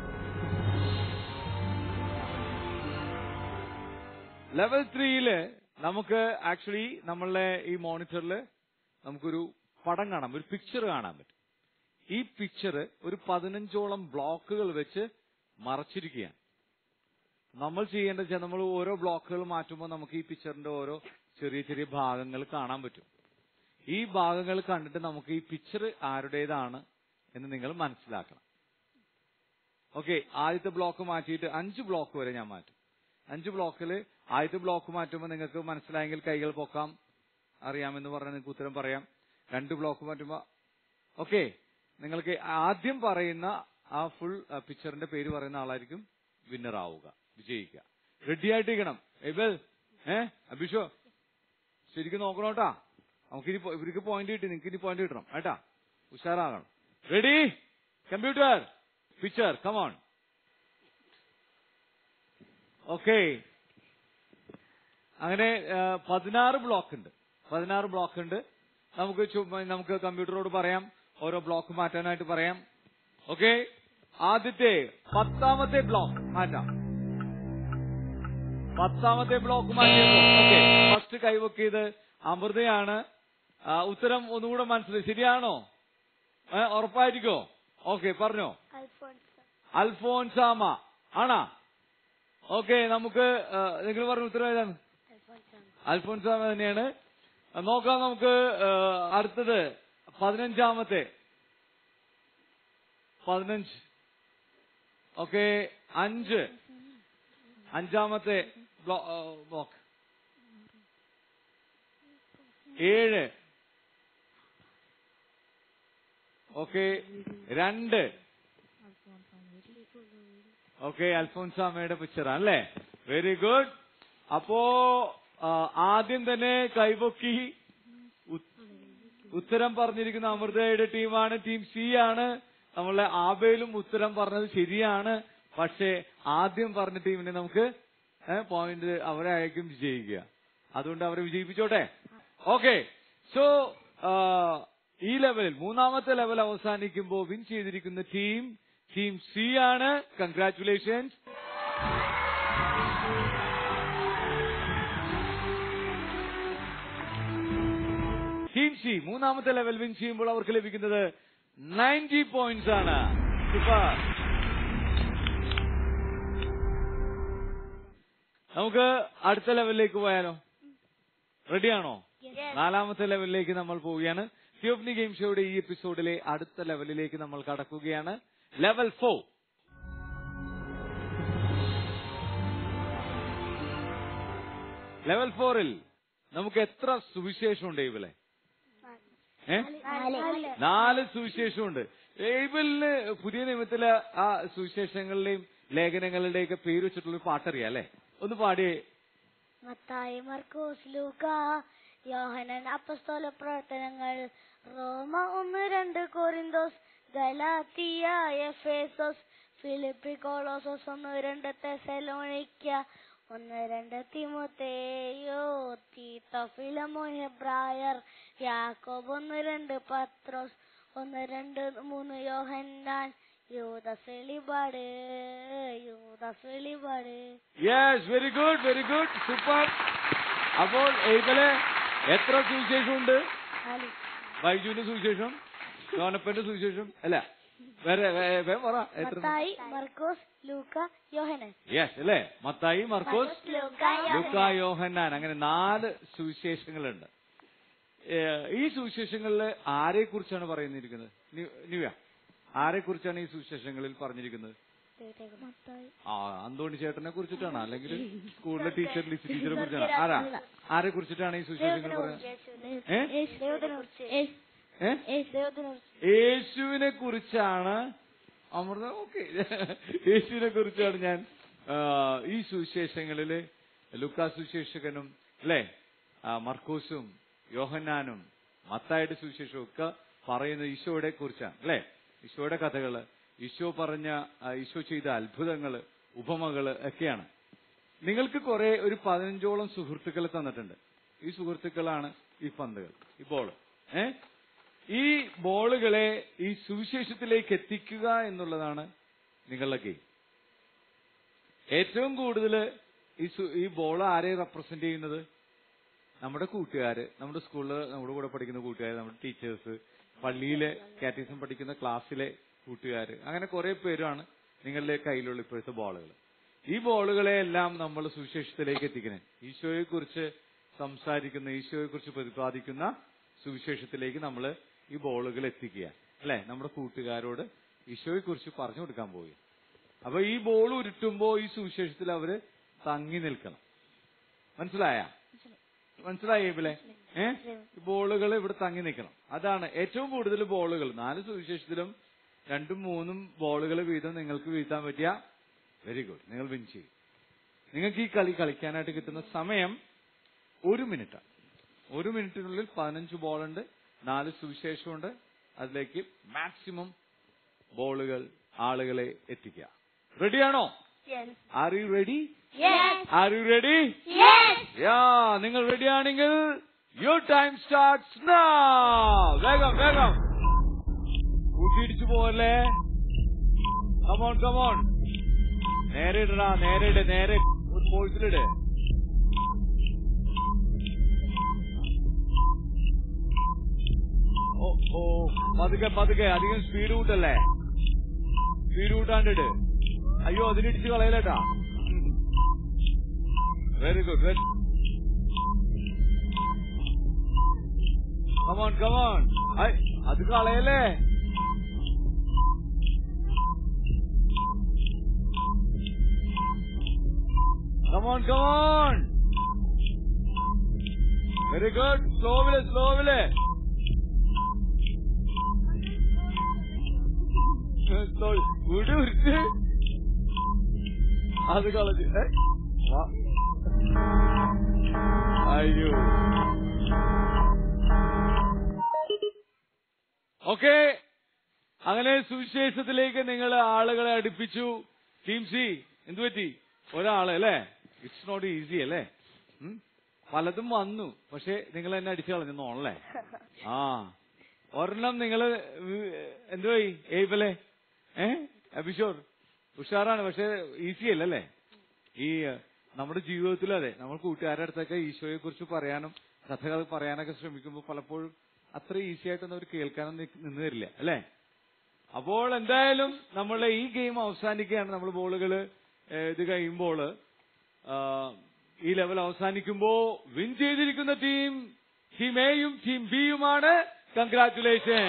ലെവൽ ത്രീയില് നമുക്ക് ആക്ച്വലി നമ്മളുടെ ഈ മോണിറ്ററിൽ നമുക്കൊരു പടം കാണാം ഒരു പിക്ചർ കാണാൻ പറ്റും ഈ പിക്ചർ ഒരു പതിനഞ്ചോളം ബ്ലോക്കുകൾ വെച്ച് മറച്ചിരിക്കുകയാണ് നമ്മൾ ചെയ്യേണ്ടത് വെച്ചാൽ നമ്മൾ ഓരോ ബ്ലോക്കുകൾ മാറ്റുമ്പോൾ നമുക്ക് ഈ പിക്ചറിന്റെ ഓരോ ചെറിയ ചെറിയ ഭാഗങ്ങൾ കാണാൻ പറ്റും ഈ ഭാഗങ്ങൾ കണ്ടിട്ട് നമുക്ക് ഈ പിക്ചർ ആരുടേതാണ് എന്ന് നിങ്ങൾ മനസ്സിലാക്കണം ഓക്കെ ആദ്യത്തെ ബ്ലോക്ക് മാറ്റിയിട്ട് അഞ്ച് ബ്ലോക്ക് വരെ ഞാൻ മാറ്റും അഞ്ച് ബ്ലോക്കിൽ ആദ്യത്തെ ബ്ലോക്ക് മാറ്റുമ്പോൾ നിങ്ങൾക്ക് മനസ്സിലായെങ്കിൽ കൈകൾ പൊക്കാം അറിയാമെന്ന് പറഞ്ഞാൽ നിങ്ങൾക്ക് ഉത്തരം പറയാം രണ്ട് ബ്ലോക്ക് മാറ്റുമ്പോൾ ഓക്കെ നിങ്ങൾക്ക് ആദ്യം പറയുന്ന ആ ഫുൾ പിക്ചറിന്റെ പേര് പറയുന്ന ആളായിരിക്കും വിന്നർ ആവുക വിജയിക്കുക റെഡി ആയിട്ടിരിക്കണം എബൽ ഏ അഭിഷോ ശരിക്കും നോക്കണോട്ടാ നമുക്ക് ഇനി ഇവർക്ക് പോയിന്റ് കിട്ടി നിങ്ങൾക്ക് ഇനി പോയിന്റ് കിട്ടണം ഏട്ടാ ഉഷാറാകണം ready computer picture come on okay അങ്ങനെ ആ, പതിനാറ് ബ്ലോക്ക് ഉണ്ട് പതിനാറ് ബ്ലോക്ക് ഉണ്ട് നമുക്ക് ചുമ്മാ നമുക്ക് കമ്പ്യൂട്ടറോട് പറയാം ഓരോ ബ്ലോക്ക് മാറ്റാനായിട്ട് പറയാം ഓക്കെ ആദ്യത്തെ പത്താമത്തെ ബ്ലോക്ക് മാറ്റാം പത്താമത്തെ ബ്ലോക്ക് മാറ്റിയപ്പോ ഓക്കെ ഫസ്റ്റ് കൈവക്കിയത് അമൃതയാണ് ആ, ഉത്തരം ഒന്നുകൂടെ മനസ്സിലായി ശരിയാണോ ഏ, ഉറപ്പായിരിക്കോ ഓക്കെ പറഞ്ഞോ അൽഫോൺസ് അൽഫോൻസാമ ആണാ ഓക്കെ നമുക്ക് നിങ്ങൾ പറഞ്ഞ ഉത്തരം ഏതാണ് അൽഫോൺസ് അൽഫോൻസാമ തന്നെയാണ് ആ, നോക്കാം നമുക്ക് ആ, അടുത്തത് പതിനഞ്ചാമത്തെ പതിനഞ്ച് ഓക്കെ അഞ്ച് അഞ്ചാമത്തെ ബ്ലോ- ആ, ബ്ലോക്ക് ഏഴ് ഓക്കെ രണ്ട് ഓക്കെ അൽഫോൻസാമയുടെ പിക്ചറാണ് അല്ലേ വെരി ഗുഡ് അപ്പോ ആ, ആദ്യം തന്നെ കൈപൊക്കി ഉ- ഉത്തരം പറഞ്ഞിരിക്കുന്ന അമൃതയുടെ ടീമാണ് ടീം സി ആണ് നമ്മളെ ആബേലും ഉത്തരം പറഞ്ഞത് ശരിയാണ് പക്ഷേ ആദ്യം പറഞ്ഞ ടീമിനെ നമുക്ക് പോയിന്റ് അവരെ അയക്കും വിജയിക്കുക അതുകൊണ്ട് അവരെ വിജയിപ്പിച്ചോട്ടെ ഓക്കെ സോ ഈ ലെവലിൽ മൂന്നാമത്തെ ലെവൽ അവസാനിക്കുമ്പോൾ വിൻ ചെയ്തിരിക്കുന്ന ടീം ടീം സി ആണ് കൺഗ്രാറ്റുലേഷൻസ് ടീം സി മൂന്നാമത്തെ ലെവൽ വിൻ ചെയ്യുമ്പോൾ അവർക്ക് ലഭിക്കുന്നത് നയൻറ്റി പോയിന്റ്സ് ആണ് സൂപ്പർ നമുക്ക് അടുത്ത ലെവലിലേക്ക് പോയാലോ റെഡിയാണോ നാലാമത്തെ ലെവലിലേക്ക് നമ്മൾ പോവുകയാണ് സിയോഫ്നി ഗെയിം ഷോയുടെ ഈ എപ്പിസോഡിലെ അടുത്ത ലെവലിലേക്ക് നമ്മൾ കടക്കുകയാണ് ലെവൽ ഫോർ ലെവൽ ഫോറിൽ നമുക്ക് എത്ര സുവിശേഷമുണ്ട് ഇവലെ ഏ നാല് സുവിശേഷമുണ്ട് ബൈബിളിന് പുതിയ നിയമത്തിലെ ആ സുവിശേഷങ്ങളുടെയും ലേഖനങ്ങളുടെയും ഒക്കെ പേര് വെച്ചിട്ടുള്ള ഒരു പാട്ടറിയാം അല്ലെ ഒന്ന് പാടിയേ മത്തായി മർക്കോസ് ലൂക്ക യോഹനൻ അപ്പസ്തോല പ്രവർത്തനങ്ങൾ റോമ ഒന്ന് രണ്ട് കോറിന്തോസ് ഗലാത്തിയ എഫേസോസ് ഫിലിപ്പി കോളോസോസ് ഒന്ന് രണ്ട് തെസലോണിക്ക ഒന്ന് രണ്ട് തിമോത്തേയോ തീത്ത ഫിലമോ ഹെബ്രായർ യാക്കോബ് ഒന്ന് രണ്ട് പത്രോസ് ഒന്ന് രണ്ട് മൂന്ന് യോഹന്നാൻ യൂദസ് വെളിപാട് യൂദസ് വെളിപാട് yes very good very good super അപ്പോൾ ഇതില് എത്ര സുവിശേഷമുണ്ട് നാല് ബൈജുവിന്റെ സുവിശേഷം ജോനപ്പന്റെ സുവിശേഷം അല്ല വേറെ വേ- വേഗം പറ എത്ര മത്തായി മർക്കോസ് ലൂക്ക യോഹനൻ യെസ് അല്ലേ മത്തായി മർക്കോസ് ലൂക്ക ലുക്ക യോഹന്നാൻ അങ്ങനെ നാല് സുവിശേഷങ്ങളുണ്ട് ഏ, ഈ സുവിശേഷങ്ങളിൽ ആരെ കുറിച്ചാണ് പറയുന്നിരിക്കുന്നത് നി- നിവ്യ ആരെ കുറിച്ചാണ് ഈ സുവിശേഷങ്ങളിൽ പറഞ്ഞിരിക്കുന്നത് മത്തായി ആ അന്തോണി ചേട്ടനെ കുറിച്ചിട്ടാണ് അല്ലെങ്കിൽ സ്കൂളിലെ ടീച്ചർ ലിസി ടീച്ചറെ കുറിച്ചാണ് ആരാ ആരെ കുറിച്ചിട്ടാണ് ഈ സുവിശേഷങ്ങൾ പറയുന്നത് ഏ ഏ യേശുവിനെ കുറിച്ചാണ് അമൃത ഓക്കെ യേശുവിനെ കുറിച്ചാണ് ഞാൻ ആ, ഈ സുവിശേഷങ്ങളില് ലുക്കാ സുവിശേഷകനും അല്ലെ മർക്കോസും യോഹന്നാനും മത്തായുടെ സുവിശേഷവും ഒക്കെ പറയുന്ന ഈശോയുടെ കുറിച്ചാണ് അല്ലെ ഈശോയുടെ കഥകള് ഈശോ പറഞ്ഞ ആ, ഈശോ ചെയ്ത അത്ഭുതങ്ങള് ഉപമകള് ഒക്കെയാണ് നിങ്ങൾക്ക് കുറെ ഒരു പതിനഞ്ചോളം സുഹൃത്തുക്കളെ തന്നിട്ടുണ്ട് ഈ സുഹൃത്തുക്കളാണ് ഈ പന്തുകൾ ഈ ബോള് ഏ ഈ ബോളുകളെ ഈ സുവിശേഷത്തിലേക്ക് എത്തിക്കുക എന്നുള്ളതാണ് നിങ്ങളുടെ ഗെയിം ഏറ്റവും കൂടുതൽ ഈ സു- ഈ ബോൾ ആരെ റെപ്രസെന്റ് ചെയ്യുന്നത് നമ്മുടെ കൂട്ടുകാര് നമ്മുടെ സ്കൂളിൽ നമ്മുടെ കൂടെ പഠിക്കുന്ന കൂട്ടുകാർ നമ്മുടെ ടീച്ചേഴ്സ് പള്ളിയിലെ കാറ്റീസം പഠിക്കുന്ന ക്ലാസ്സിലെ കൂട്ടുകാർ അങ്ങനെ കുറെ പേരാണ് നിങ്ങളുടെ കയ്യിലുള്ള ഇപ്പോഴത്തെ ബോളുകൾ ഈ ബോളുകളെ എല്ലാം നമ്മൾ സുവിശേഷത്തിലേക്ക് എത്തിക്കണേ ഈശോയെ കുറിച്ച് സംസാരിക്കുന്ന ഈശോയെ കുറിച്ച് പ്രതിപാദിക്കുന്ന സുവിശേഷത്തിലേക്ക് നമ്മൾ ഈ ബോളുകൾ എത്തിക്കുക അല്ലെ നമ്മുടെ കൂട്ടുകാരോട് ഈശോയെ കുറിച്ച് പറഞ്ഞു കൊടുക്കാൻ പോയി അപ്പൊ ഈ ബോൾ ഉരുട്ടുമ്പോ ഈ സുവിശേഷത്തിൽ അവര് തങ്ങി നിൽക്കണം മനസ്സിലായ മനസ്സിലായി ഇവിടെ ഏ ബോളുകൾ ഇവിടെ തങ്ങി നിൽക്കണം അതാണ് ഏറ്റവും കൂടുതൽ ബോളുകൾ നാല് സുവിശേഷത്തിലും രണ്ടും മൂന്നും ബോളുകൾ വീതം നിങ്ങൾക്ക് വീഴ്ത്താൻ പറ്റിയ വെരി ഗുഡ് നിങ്ങൾ വിൻ ചെയ്യും നിങ്ങൾക്ക് ഈ കളി കളിക്കാനായിട്ട് കിട്ടുന്ന സമയം ഒരു മിനിറ്റ് ഒരു മിനിറ്റിനുള്ളിൽ പതിനഞ്ച് ബോളുണ്ട് നാല് സുവിശേഷമുണ്ട് അതിലേക്ക് മാക്സിമം ബോളുകൾ ആളുകളെ എത്തിക്കുക റെഡിയാണോ Yes. Are you ready Yes. Are you ready Yes. Yeah നിങ്ങൾ റെഡി ആണെങ്കിൽ യുവർ ടൈം സ്റ്റാർട്ട്സ് വേഗം വേഗം കൂട്ടിയിടിച്ചു പോവല്ലേ കമോൺ കമോൺ നേരെ ഇടടാ നേരെ ഇട് നേരെ ഒരു ഫോഴ്സിലിട് ഓ ഓ പതുക്കെ പതുക്കെ അധികം സ്പീഡ് കൂട്ടല്ലേ സ്പീഡ് കൂട്ടാണ്ടിട് അയ്യോ അതിനിടിച്ച് കളയലേട്ടാ very good very come on come on അത് കളയല്ലേ കമോൺ കമോൺ വെരി ഗുഡ് സ്ലോവില് സ്ലോവില് വിട് ഉരുട്ട് അത് കളഞ്ഞ് ഏ? വാ. അയ്യോ ഓക്കെ അങ്ങനെ സുവിശേഷത്തിലേക്ക് നിങ്ങൾ ആളുകളെ അടുപ്പിച്ചു ടീം സി എന്തു പറ്റി ഒരാള് അല്ലേ ഇറ്റ്സ് നോട്ട് ഈസി അല്ലേ ഉം? പലതും വന്നു പക്ഷെ നിങ്ങൾ എന്നെ അടിച്ചു കളഞ്ഞോളല്ലേ ആ ഒരെണ്ണം നിങ്ങള് എന്തുവായി ഏയ്പല്ലേ ഏ അഭിഷോർ ഉഷാറാണ് പക്ഷെ ഈസി അല്ലല്ലേ ഈ ഏഹ്, നമ്മുടെ ജീവിതത്തിൽ അതെ നമ്മൾ കൂട്ടുകാരുടെ അടുത്തൊക്കെ ഈശോയെ കുറിച്ച് പറയാനും കഥകൾ പറയാനൊക്കെ ശ്രമിക്കുമ്പോൾ പലപ്പോഴും അത്ര ഈസി ആയിട്ടൊന്നും അവർ കേൾക്കാനും നി- നിന്ന് തരില്ല അല്ലേ അപ്പോൾ എന്തായാലും നമ്മളുടെ ഈ ഗെയിം അവസാനിക്കുകയാണ് നമ്മൾ ബോളുകൾ ഇത് കഴിയുമ്പോൾ ഈ ലെവൽ അവസാനിക്കുമ്പോ വിൻ ചെയ്തിരിക്കുന്ന ടീം ടീം എയും ടീം ബിയുമാണ് കൺഗ്രാറ്റുലേഷൻ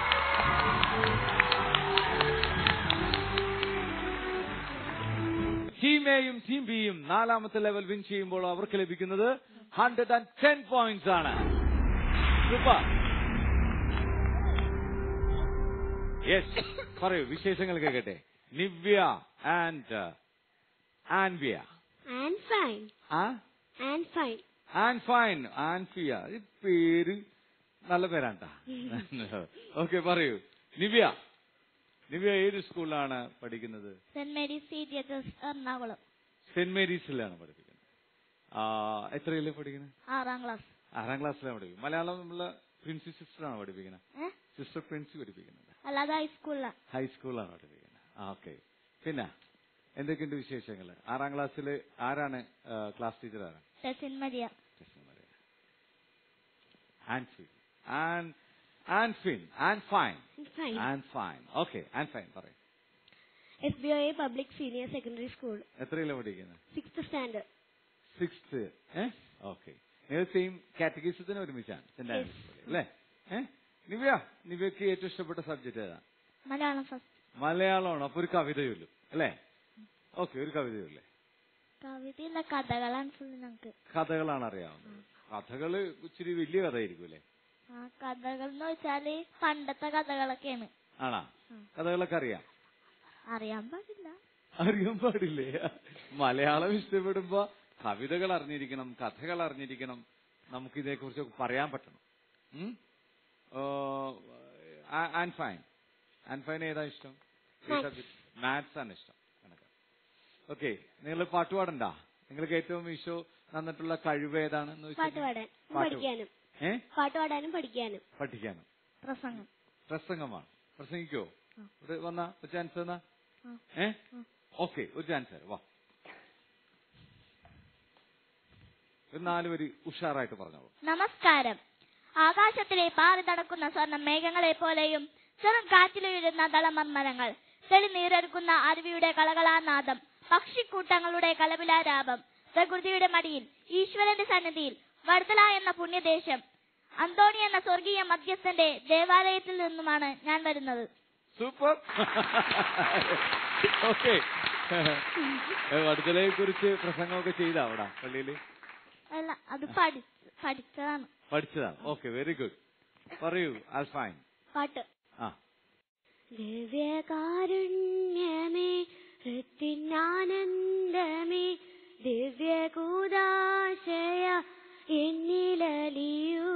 ടീം എയും ടീം ബിയും നാലാമത്തെ ലെവൽ വിൻ ചെയ്യുമ്പോൾ അവർക്ക് ലഭിക്കുന്നത് ഹൺഡ്രഡ് ആൻഡ് ടെൻ പോയിന്റ്സ് ആണ് സൂപ്പർ യെസ് പറയൂ വിശേഷങ്ങൾ കേൾക്കട്ടെ Nivya and Anviya And fine. ആ And fine. And fine Anfiya ഈ പേര് നല്ല പേരാണ്ടാ ഓക്കെ പറയൂ നിവ്യ നിവ്യ ഏത് സ്കൂളിലാണ് പഠിക്കുന്നത് Saint Mary's C G H S Ernakulam Saint മേരീസിലാണ് പഠിപ്പിക്കുന്നത് ആ, എത്രയിലെ പഠിക്കുന്നത് ആറാം ക്ലാസ് ആറാം ക്ലാസ്സിലാണ് പഠിക്കുന്നത് മലയാളം നമ്മള് പ്രിൻസി സിസ്റ്ററാണ് പഠിപ്പിക്കുന്നത് ഏഹ് സിസ്റ്റർ പ്രിൻസി പഠിപ്പിക്കുന്നത് അല്ലാതെ ഹൈസ്കൂളിലാണ് ഹൈസ്കൂളാണ് പഠിപ്പിക്കുന്നത് ആ ഓക്കെ പിന്നെ എന്തൊക്കെയുണ്ട് വിശേഷങ്ങൾ ആറാം ക്ലാസ്സിൽ ആരാണ് ക്ലാസ് ടീച്ചർ ആരാണ് Tesin Maria Anfin and Anfin and fine fine and fine okay and fine പറയും S B I public senior secondary school എത്രയിലാണ് പഠിക്കുന്നത് സിക്സ്ത് സ്റ്റാൻഡേർഡ് സിക്സ്ത് ഏഹ് ഓക്കെ നിങ്ങൾ സെയിം കാറ്റഗറീസത്തിന് ഒരുമിച്ചാണ് സെന്റ് Yes. ആൻഡ്രൂസ് പള്ളി, അല്ലേ ഏഹ് നിവ്യ നിവ്യക്ക് ഏറ്റവും ഇഷ്ടപ്പെട്ട സബ്ജക്ട് ഏതാ മലയാളം ഫസ്റ്റ് മലയാളമാണ് അപ്പൊ ഒരു കവിത ചൊല്ലും അല്ലേ ഓക്കെ ഒരു കവിത ചൊല്ലേ കവിതയില്ല കഥകളാണ് ഫുള്ള് ഞങ്ങക്ക് കഥകളാണ് അറിയാവുന്നത് കഥകള് ഇച്ചിരി വലിയ കഥയായിരിക്കും അല്ലേ ആ കഥകൾ എന്ന് വെച്ചാല് പണ്ടത്തെ കഥകളൊക്കെയാണ് ആണാ ഉം. കഥകളൊക്കെ അറിയാം അറിയാൻ പാടില്ല അറിയാൻ പാടില്ലേ മലയാളം ഇഷ്ടപ്പെടുമ്പോ കവിതകൾ അറിഞ്ഞിരിക്കണം കഥകൾ അറിഞ്ഞിരിക്കണം നമുക്ക് ഇതേക്കുറിച്ച് പറയാൻ പറ്റണം ആൻഡ് ഫൈൻ ആൻഡ് ഫൈൻ ഏതാ ഇഷ്ടം മാത്സ് ആണ് ഇഷ്ടം കണക്ക് ഓക്കെ നിങ്ങൾ പാട്ടുപാടണ്ട നിങ്ങൾക്ക് ഏറ്റവും ഈശോ തന്നിട്ടുള്ള കഴിവ് ഏതാണ് എന്ന് വെച്ചാൽ പാട്ട് പാടാൻ പാട്ട് പഠിക്കാനും ഏ പാട്ട് പാടാനും പഠിക്കാനും പഠിക്കാനും പ്രസംഗം പ്രസംഗമാണ് പ്രസംഗിക്കോ ആ. ഇവിടെ വന്നാ ഒരു ചാൻസ് തന്നാ ആ. ഏ ആ. ഓക്കെ ഒരു ചാൻസ് വാ ഒരു നാല് വരി ഉഷാറായിട്ട് പറഞ്ഞോളൂ നമസ്കാരം ആകാശത്തിലെ പാറി നടക്കുന്ന സ്വർണ്ണ മേഘങ്ങളെ പോലെയും ചെറു കാറ്റിലുയരുന്ന ദളമർമരങ്ങൾ തെളിനീരൊരുക്കുന്ന അരുവിയുടെ കളകളാനാദം പക്ഷിക്കൂട്ടങ്ങളുടെ കലപിലാരാപം പ്രകൃതിയുടെ മടിയിൽ ഈശ്വരന്റെ സന്നിധിയിൽ വർദ്ധല എന്ന പുണ്യദേശം അന്തോണി എന്ന സ്വർഗീയ മധ്യസ്ഥന്റെ ദേവാലയത്തിൽ നിന്നുമാണ് ഞാൻ വരുന്നത് സൂപ്പർ ഓക്കെ വടുതലയെ കുറിച്ച് പ്രസംഗമൊക്കെ ചെയ്ത അവിടെ പള്ളിയിൽ അല്ല അത് പഠി പഠിച്ചതാണ് പഠിച്ചതാണ് ഓക്കെ വെരി ഗുഡ് പറയൂ ആൽഫൈൻ പാട്ട് ആ ദിവ്യകാരുണ്യമേ ഹൃത്തിനാനന്ദമേ ദിവ്യകൂദാശയ എന്നിലലിയൂ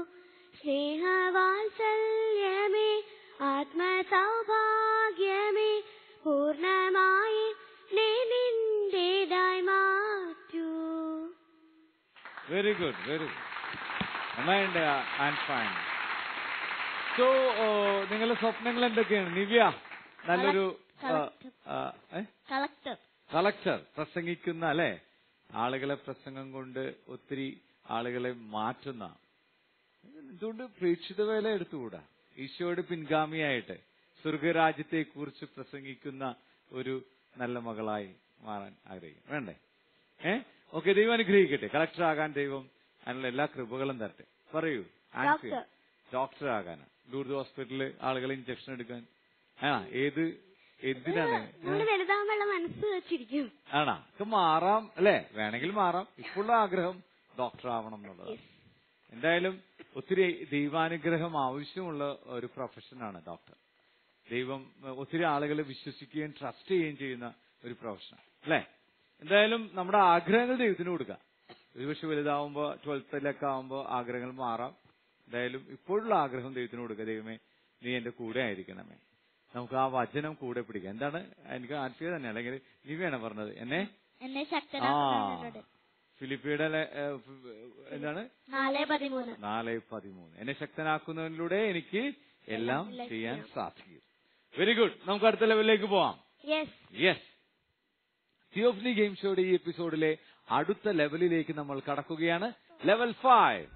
സ്നേഹവാത്സല്യമേ ആത്മസൗഭാഗ്യമേ പൂർണ്ണമായി നീ നിന്റേതായി മാറ്റൂ വെരി ഗുഡ് വെരി ഗുഡ് നന്നായിട്ടുണ്ട് ആൻഫൈൻ സോ നിങ്ങളുടെ സ്വപ്നങ്ങൾ എന്തൊക്കെയാണ് നിവ്യ നല്ലൊരു Collector. കളക്ടർ കളക്ടർ പ്രസംഗിക്കുന്ന അല്ലെ ആളുകളെ പ്രസംഗം കൊണ്ട് ഒത്തിരി ആളുകളെ മാറ്റുന്ന എന്തുകൊണ്ട് പ്രേക്ഷിത വേല എടുത്തുകൂടാ ഈശോയുടെ പിൻഗാമിയായിട്ട് സ്വർഗരാജ്യത്തെ കുറിച്ച് പ്രസംഗിക്കുന്ന ഒരു നല്ല മകളായി മാറാൻ ആഗ്രഹിക്കും വേണ്ടേ ഏ ഓക്കെ ദൈവം അനുഗ്രഹിക്കട്ടെ കളക്ടർ ആകാൻ ദൈവം അതിനുള്ള എല്ലാ കൃപകളും തരട്ടെ പറയൂ ആൻസി ഡോക്ടർ. ഡോക്ടർ ആകാനാ ലൂർദ് ഹോസ്പിറ്റലിൽ ആളുകളെ ഇഞ്ചക്ഷൻ എടുക്കാൻ ആ ഏത് എന്തിനാണ് നമ്മള് വലുതാകുമ്പോഴുള്ള മനസ്സ് വെച്ചിരിക്കും ആണാ ഒക്കെ മാറാം അല്ലെ വേണമെങ്കിൽ മാറാം ഇപ്പോഴുള്ള ആഗ്രഹം ഡോക്ടർ ആവണം എന്നുള്ളതാണ് എന്തായാലും ഒത്തിരി ദൈവാനുഗ്രഹം ആവശ്യമുള്ള ഒരു പ്രൊഫഷനാണ് ഡോക്ടർ ദൈവം ഏഹ്, ഒത്തിരി ആളുകളെ വിശ്വസിക്കുകയും ട്രസ്റ്റ് ചെയ്യുകയും ചെയ്യുന്ന ഒരു പ്രൊഫഷൻ അല്ലെ എന്തായാലും നമ്മുടെ ആഗ്രഹങ്ങൾ ദൈവത്തിന് കൊടുക്കാം ഒരുപക്ഷെ വലുതാവുമ്പോ ട്വൽത്തിലൊക്കെ ആവുമ്പോ ആഗ്രഹങ്ങൾ മാറാം എന്തായാലും ഇപ്പോഴുള്ള ആഗ്രഹം ദൈവത്തിന് കൊടുക്കുക ദൈവമേ നീ എന്റെ കൂടെ ആയിരിക്കണമേ നമുക്ക് ആ വചനം കൂടെ പിടിക്കാം എന്താണ് എനിക്ക് ആൻസിയ തന്നെ അല്ലെങ്കിൽ ദിവ്യാണ് പറഞ്ഞത് എന്നെ എന്നെ ആ ശക്തനാക്കുന്നവരോട് ഫിലിപ്പിയുടെ ലെ- ഏഹ്, ഫി- എന്താണ് നാല് പതിമൂന്ന് നാല് പതിമൂന്ന് എന്നെ ശക്തനാക്കുന്നതിലൂടെ എനിക്ക് എല്ലാം ചെയ്യാൻ സാധിക്കും വെരി ഗുഡ് നമുക്ക് അടുത്ത ലെവലിലേക്ക് പോവാം യെസ് യെസ് തിയോഫ്ലി ഗെയിം ഷോയുടെ ഈ എപ്പിസോഡിലെ അടുത്ത ലെവലിലേക്ക് നമ്മൾ കടക്കുകയാണ് level five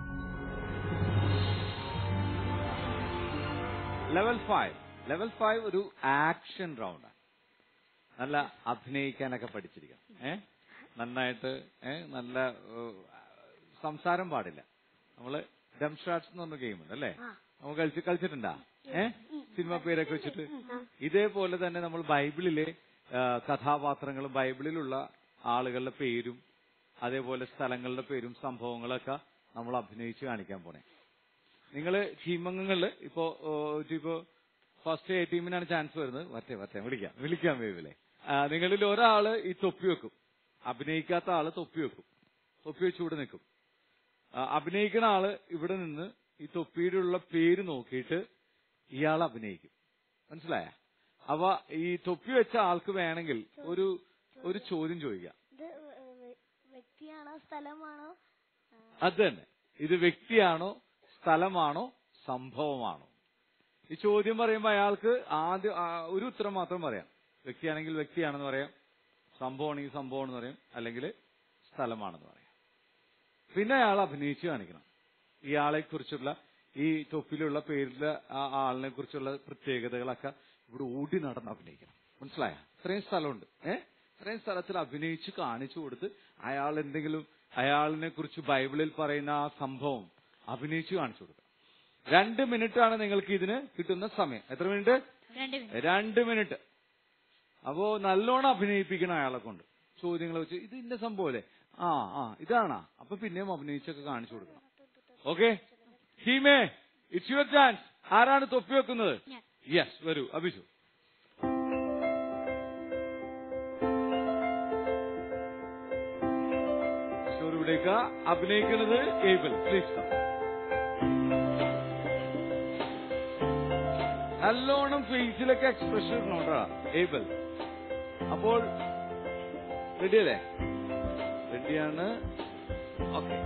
level five level five ഒരു ആക്ഷൻ റൗണ്ടാണ് നല്ല അഭിനയിക്കാനൊക്കെ പഠിച്ചിരിക്കണം ഏ നന്നായിട്ട് ഏ നല്ല ഏഹ്, സംസാരം പാടില്ല നമ്മള് ഡംഷാട്സ് എന്ന് പറഞ്ഞ ഗെയിം ഉണ്ട് അല്ലേ നമുക്ക് കളിച്ച് കളിച്ചിട്ടുണ്ടാ ഏ സിനിമ പേരൊക്കെ വെച്ചിട്ട് ഇതേപോലെ തന്നെ നമ്മൾ ബൈബിളിലെ ആ, കഥാപാത്രങ്ങളും ബൈബിളിലുള്ള ആളുകളുടെ പേരും അതേപോലെ സ്ഥലങ്ങളുടെ പേരും സംഭവങ്ങളൊക്കെ നമ്മൾ അഭിനയിച്ച് കാണിക്കാൻ പോണേ നിങ്ങള് ടീമംഗങ്ങളില് ഇപ്പോ ഓ, ഇപ്പോ ഫസ്റ്റ് എ ടീമിനാണ് ചാൻസ് വരുന്നത് വരട്ടെ വരട്ടെ വിളിക്കാം വിളിക്കാം വേവിലെ നിങ്ങളിൽ ഒരാള് ഈ തൊപ്പി വെക്കും അഭിനയിക്കാത്ത ആള് തൊപ്പി വെക്കും തൊപ്പി വെച്ച് ഇവിടെ നിൽക്കും ആ, അഭിനയിക്കുന്ന ആള് ഇവിടെ നിന്ന് ഈ തൊപ്പിയിലുള്ള പേര് നോക്കിയിട്ട് ഇയാൾ അഭിനയിക്കും മനസ്സിലായ അപ്പൊ ഈ തൊപ്പി വെച്ച ആൾക്ക് വേണമെങ്കിൽ ഒരു ഒരു ചോദ്യം ചോദിക്കാം ഇത് വ്യക്തിയാണോ സ്ഥലമാണോ അത് തന്നെ ഇത് വ്യക്തിയാണോ സ്ഥലമാണോ സംഭവമാണോ ഈ ചോദ്യം പറയുമ്പോൾ അയാൾക്ക് ആദ്യം ആ, ഒരു ഉത്തരം മാത്രം പറയാം വ്യക്തിയാണെങ്കിൽ വ്യക്തിയാണെന്ന് പറയാം സംഭവമാണെങ്കിൽ സംഭവമാണെന്ന് പറയാം അല്ലെങ്കിൽ സ്ഥലമാണെന്ന് പറയാം പിന്നെ അയാൾ അഭിനയിച്ച് കാണിക്കണം ഇയാളെ കുറിച്ചുള്ള ഈ തൊപ്പിലുള്ള പേരിലെ ആ ആളിനെ കുറിച്ചുള്ള പ്രത്യേകതകളൊക്കെ ഇവിടെ ഓടി നടന്ന് അഭിനയിക്കണം മനസ്സിലായ ഇത്രയും സ്ഥലമുണ്ട് ഏഹ് ഇത്രയും സ്ഥലത്തിൽ അഭിനയിച്ച് കാണിച്ചു കൊടുത്ത് അയാൾ എന്തെങ്കിലും അയാളിനെ കുറിച്ച് ബൈബിളിൽ പറയുന്ന ആ സംഭവം അഭിനയിച്ച് കാണിച്ചു കൊടുക്കണം രണ്ട് മിനിറ്റ് ആണ് നിങ്ങൾക്ക് ഇതിന് കിട്ടുന്ന സമയം എത്ര മിനിറ്റ് രണ്ട് മിനിറ്റ് രണ്ട് മിനിറ്റ് അപ്പോ നല്ലോണം അഭിനയിപ്പിക്കണം അയാളെ കൊണ്ട് ചോദ്യങ്ങൾ വെച്ച് ഇത് ഇന്ന സംഭവല്ലേ ആ ആ ഇതാണാ അപ്പൊ പിന്നെയും അഭിനയിച്ചൊക്കെ കാണിച്ചു കൊടുക്കണം ഓക്കെ ടീമേ ഇറ്റ്സ് യുവർ ചാൻസ് ആരാണ് തൊപ്പി വെക്കുന്നത് ഞാൻ. യെസ് വരൂ അഭിഷു ഇവിടേക്ക് അഭിനയിക്കുന്നത് ഏബിൾ പ്ലീസ് നല്ലോണം ഫേസിലൊക്കെ എക്സ്പ്രഷൻ ഇടണോട്ടാ ഏബിൾ അപ്പോൾ റെഡിയല്ലേ റെഡിയാണ് ഓക്കെ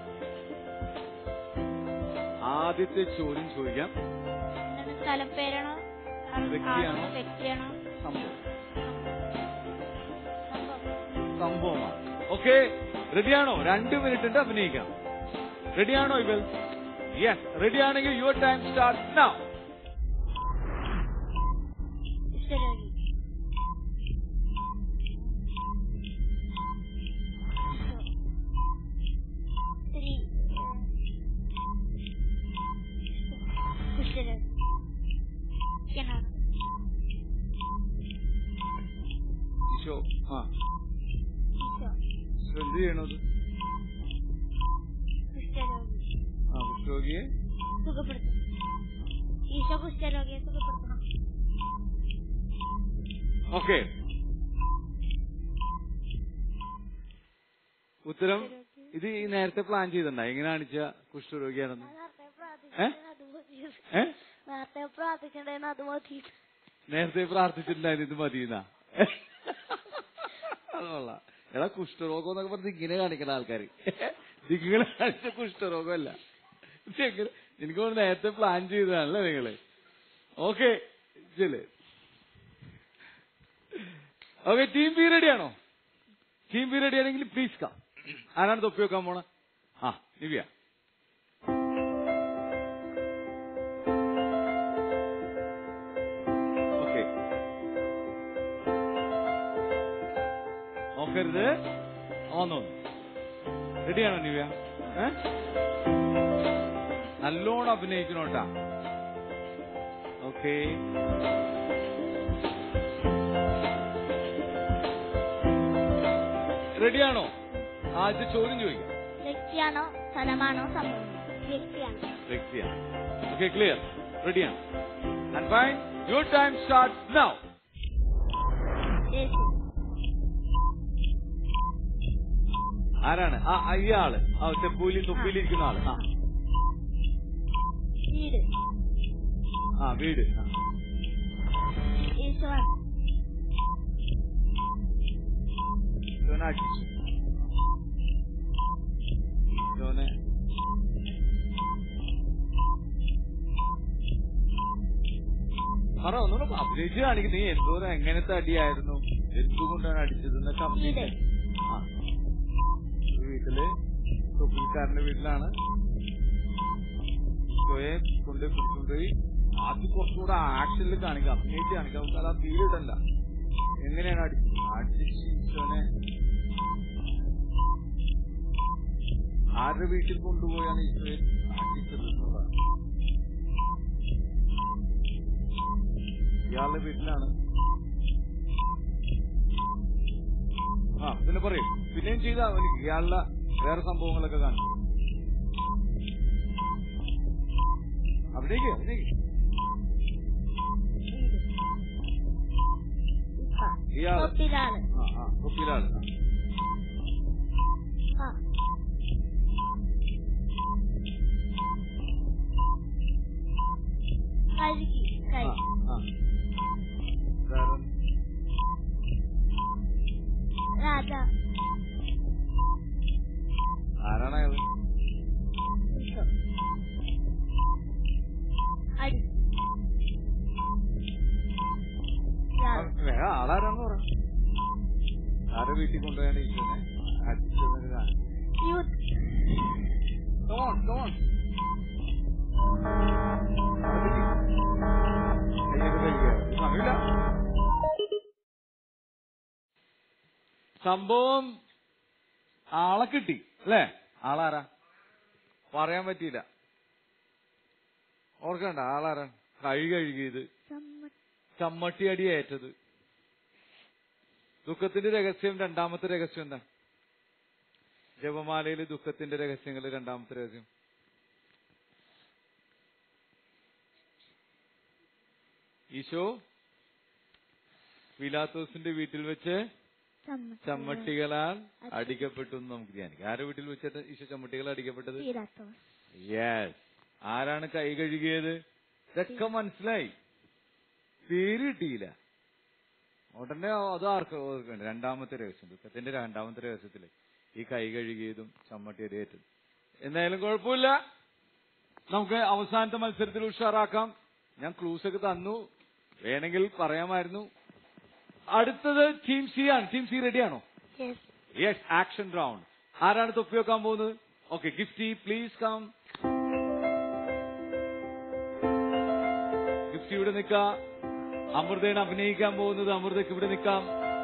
ആദ്യത്തെ ചോദ്യം ചോദിക്കാം എന്താണ് സ്ഥലം പേരാണോ വ്യക്തിയാണോ? ആണോ? വ്യക്തിയാണോ സംഭവം സംഭവം സംഭവമാണ് ഓക്കെ റെഡിയാണോ രണ്ട് മിനിറ്റ് ഉണ്ട് അഭിനയിക്കണം റെഡിയാണോ ഇവൽ യെസ് റെഡിയാണെങ്കിൽ യുവർ ടൈം സ്റ്റാർട്ട് നൗ കുഷ്ഠരോഗി സ്ത്രീ കുഷ്ഠരോഗി കിണർ ഈശോ ആ ഈശോ ഈശോ എന്ത് ചെയ്യണത് കുഷ്ഠരോഗി ആ കുഷ്ഠരോഗിയെ സുഖപ്പെടുത്തണം ഈശോ കുഷ്ഠരോഗിയെ സുഖപ്പെടുത്തണം ഓക്കെ ഉത്തരം ഇത് ഈ നേരത്തെ പ്ലാൻ ചെയ്തിട്ടുണ്ടോ എങ്ങനെ കാണിച്ച കുഷ്ഠരോഗിയാണെന്ന് ഏ? ഏ നേരത്തെ പ്രാർത്ഥിച്ചിട്ടുണ്ടായിരുന്നു അത് മതി നേരത്തെ പ്രാർത്ഥിച്ചിട്ടുണ്ടായിരുന്നു ഇത് മതിയെന്നാ അത് കൊള്ളാം എടാ കുഷ്ഠരോഗം എന്നൊക്കെ പറഞ്ഞ് ഇങ്ങനെ കാണിക്കുന്ന ആൾക്കാര് നിങ്ങളെ കാണിച്ച കുഷ്ഠരോഗമല്ല ഇത് എങ്ങനെ എനിക്ക് തോന്നുന്നു നേരത്തെ പ്ലാൻ ചെയ്തതാണല്ലേ നിങ്ങള് ഓക്കെ ചെല് ഓക്കെ ടീം ബി റെഡിയാണോ ടീം ബി റെഡി ആണെങ്കിൽ പ്ലീസ് കാ ആരാണ് തൊപ്പി വെക്കാൻ പോണ ആ ദിവ്യ ഓക്കെ നോക്കരുത് ഓന്നോ റെഡിയാണോ ദിവ്യ ഏ? നല്ലോണം അഭിനയിക്കണോട്ടാ ഓക്കെ റെഡിയാണോ ആദ്യത്തെ ചോദ്യം ചോദിക്കാം വ്യക്തിയാണോ സ്ഥലമാണോ സംഭവം വ്യക്തിയാണ് വ്യക്തിയാണ് ഓക്കെ ക്ലിയർ റെഡിയാണ് and fine your time start now യേശു ആരാണ് ആ ആ, ഈ ആള് ആ തെപ്പൂലി തൊപ്പിയിലിരിക്കുന്ന ആള് ആ വീട് ആ വീട് ആ. യേശുവാണ് ഇവനെ അടിച്ചു ഇവനെ പറ ഒന്നുകൂടെ അഭിനയിച്ച് കാണിക്കും നീ എന്തോരം എങ്ങനത്തെ അടിയായിരുന്നു എന്തുകൊണ്ടാണ് അടിച്ചതെന്നൊക്കെ അഭിനയിക്കാൻ ആ. ഈ വീട്ടില് തൊപ്പിൽക്കാരന്റെ വീട്ടിലാണ് സ്വയം കൊണ്ട് പിടിച്ചുകൊണ്ടുപോയി ആദ്യം കുറച്ചുകൂടെ ആക്ഷനിൽ കാണിക്കാം അഭിനയിച്ച് കാണിക്കാം നമുക്ക് അത് ആ ഫീലിടണ്ട എങ്ങനെയാണ് അടിച്ചത് അടിച്ച് ഈശോനെ ആരുടെ വീട്ടിൽ കൊണ്ടുപോയാണ് ഈശോയെ അടിച്ചത് എന്നുള്ളതാണ് ഇയാളുടെ വീട്ടിലാണ് ആ പിന്നെ പറയും പിന്നെയും ചെയ്താ മതി ഇയാളുടെ വേറെ സംഭവങ്ങളൊക്കെ കാണിച്ചു അവിടേക്ക് അവിടേക്ക് ഇയാള് തൊപ്പിലാണ് ആ ആ തൊപ്പിയിലാണ് ആ കഴുകി ആ കഴുകി ആ വേറെ രാജ ആരാണ് അയാൾ ഈശോ അടി രാജ വേറെ ആളാരാന്ന് പറ ആരുടെ വീട്ടിൽ കൊണ്ടുപോയാണ് ഈശോനെ അടിച്ചതെന്ന് കാണിച്ചു youth Come on, come on. കയ്യൊക്കെ കഴിക്കുക. സമയമില്ല. സംഭവം ആളെ കിട്ടി അല്ലേ ആളാരാ പറയാൻ പറ്റിയില്ല ഓർക്കണ്ട ആളാരാ കഴുകി കഴുകിയത് ചമ്മട്ടി അടി ഏറ്റത് ദുഃഖത്തിന്റെ രഹസ്യം രണ്ടാമത്തെ രഹസ്യം എന്താ ജപമാലയിൽ ദുഃഖത്തിന്റെ രഹസ്യങ്ങൾ രണ്ടാമത്തെ രഹസ്യം ഈശോ പിലാത്തോസിന്റെ വീട്ടിൽ വെച്ച് ചമ്മട്ടികളാൽ അടിക്കപ്പെട്ടു എന്ന് നമുക്ക് ധ്യാനിക്കാം ആരുടെ വീട്ടിൽ വെച്ചിട്ട് ഈശോ ചമ്മട്ടികൾ അടിക്കപ്പെട്ടത് പീലാത്തോസ് യെസ് ആരാണ് കൈ കഴുകിയത് ഇതൊക്കെ മനസ്സിലായി പേര് കിട്ടിയില്ല ഉടനെ അത് ആർക്ക് ഓർക്കണ്ട രണ്ടാമത്തെ രഹസ്യം ദുഃഖത്തിന്റെ രണ്ടാമത്തെ രഹസ്യത്തില് ഈ കൈ കഴുകിയതും ചമ്മട്ടി അടിയേറ്റതും എന്തായാലും കുഴപ്പമില്ല നമുക്ക് അവസാനത്തെ മത്സരത്തിൽ ഉഷാറാക്കാം ഞാൻ ക്ലൂസ് ഒക്കെ തന്നു വേണമെങ്കിൽ പറയാമായിരുന്നു അടുത്തത് ടീം സി ആണ് ടീം സി റെഡിയാണോ യെസ് യെസ് ആക്ഷൻ റൗണ്ട് ആരാണ് തൊപ്പി വെക്കാൻ പോകുന്നത് okay Gifty please come Gifty ഇവിടെ നിൽക്കാം അമൃതയാണ് അഭിനയിക്കാൻ പോകുന്നത് അമൃതയ്ക്ക് ഇവിടെ നിൽക്കാം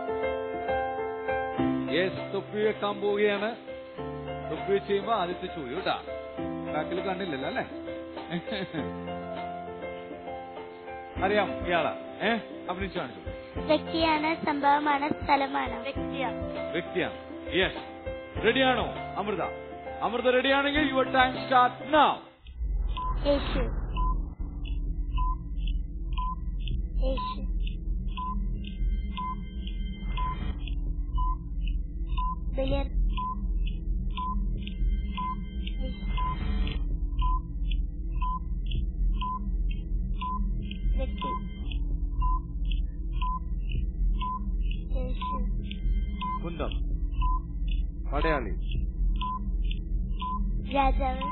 യെസ് തൊപ്പി വെക്കാൻ പോവുകയാണ് തൊപ്പി വെച്ച് കഴിയുമ്പോ ആദ്യത്തെ ചോദ്യം കേട്ടാ ബാക്കിൽ കണ്ടില്ലല്ലോ അല്ലേ അറിയാം ഇയാളാ ഏ അഭിനയിച്ചു കാണിച്ചു വ്യക്തിയാണ് സംഭവമാണ് സ്ഥലമാണ് വ്യക്തിയാണ് വ്യക്തിയാണ് യെസ് റെഡിയാണോ അമൃത അമൃത റെഡിയാണെങ്കിൽ യുവർ ടൈം സ്റ്റാർട്ട് നൗ യേശു യേശു ബലിയർ വ്യക്തി യേശു കുന്തം പടയാളി രാജാവ്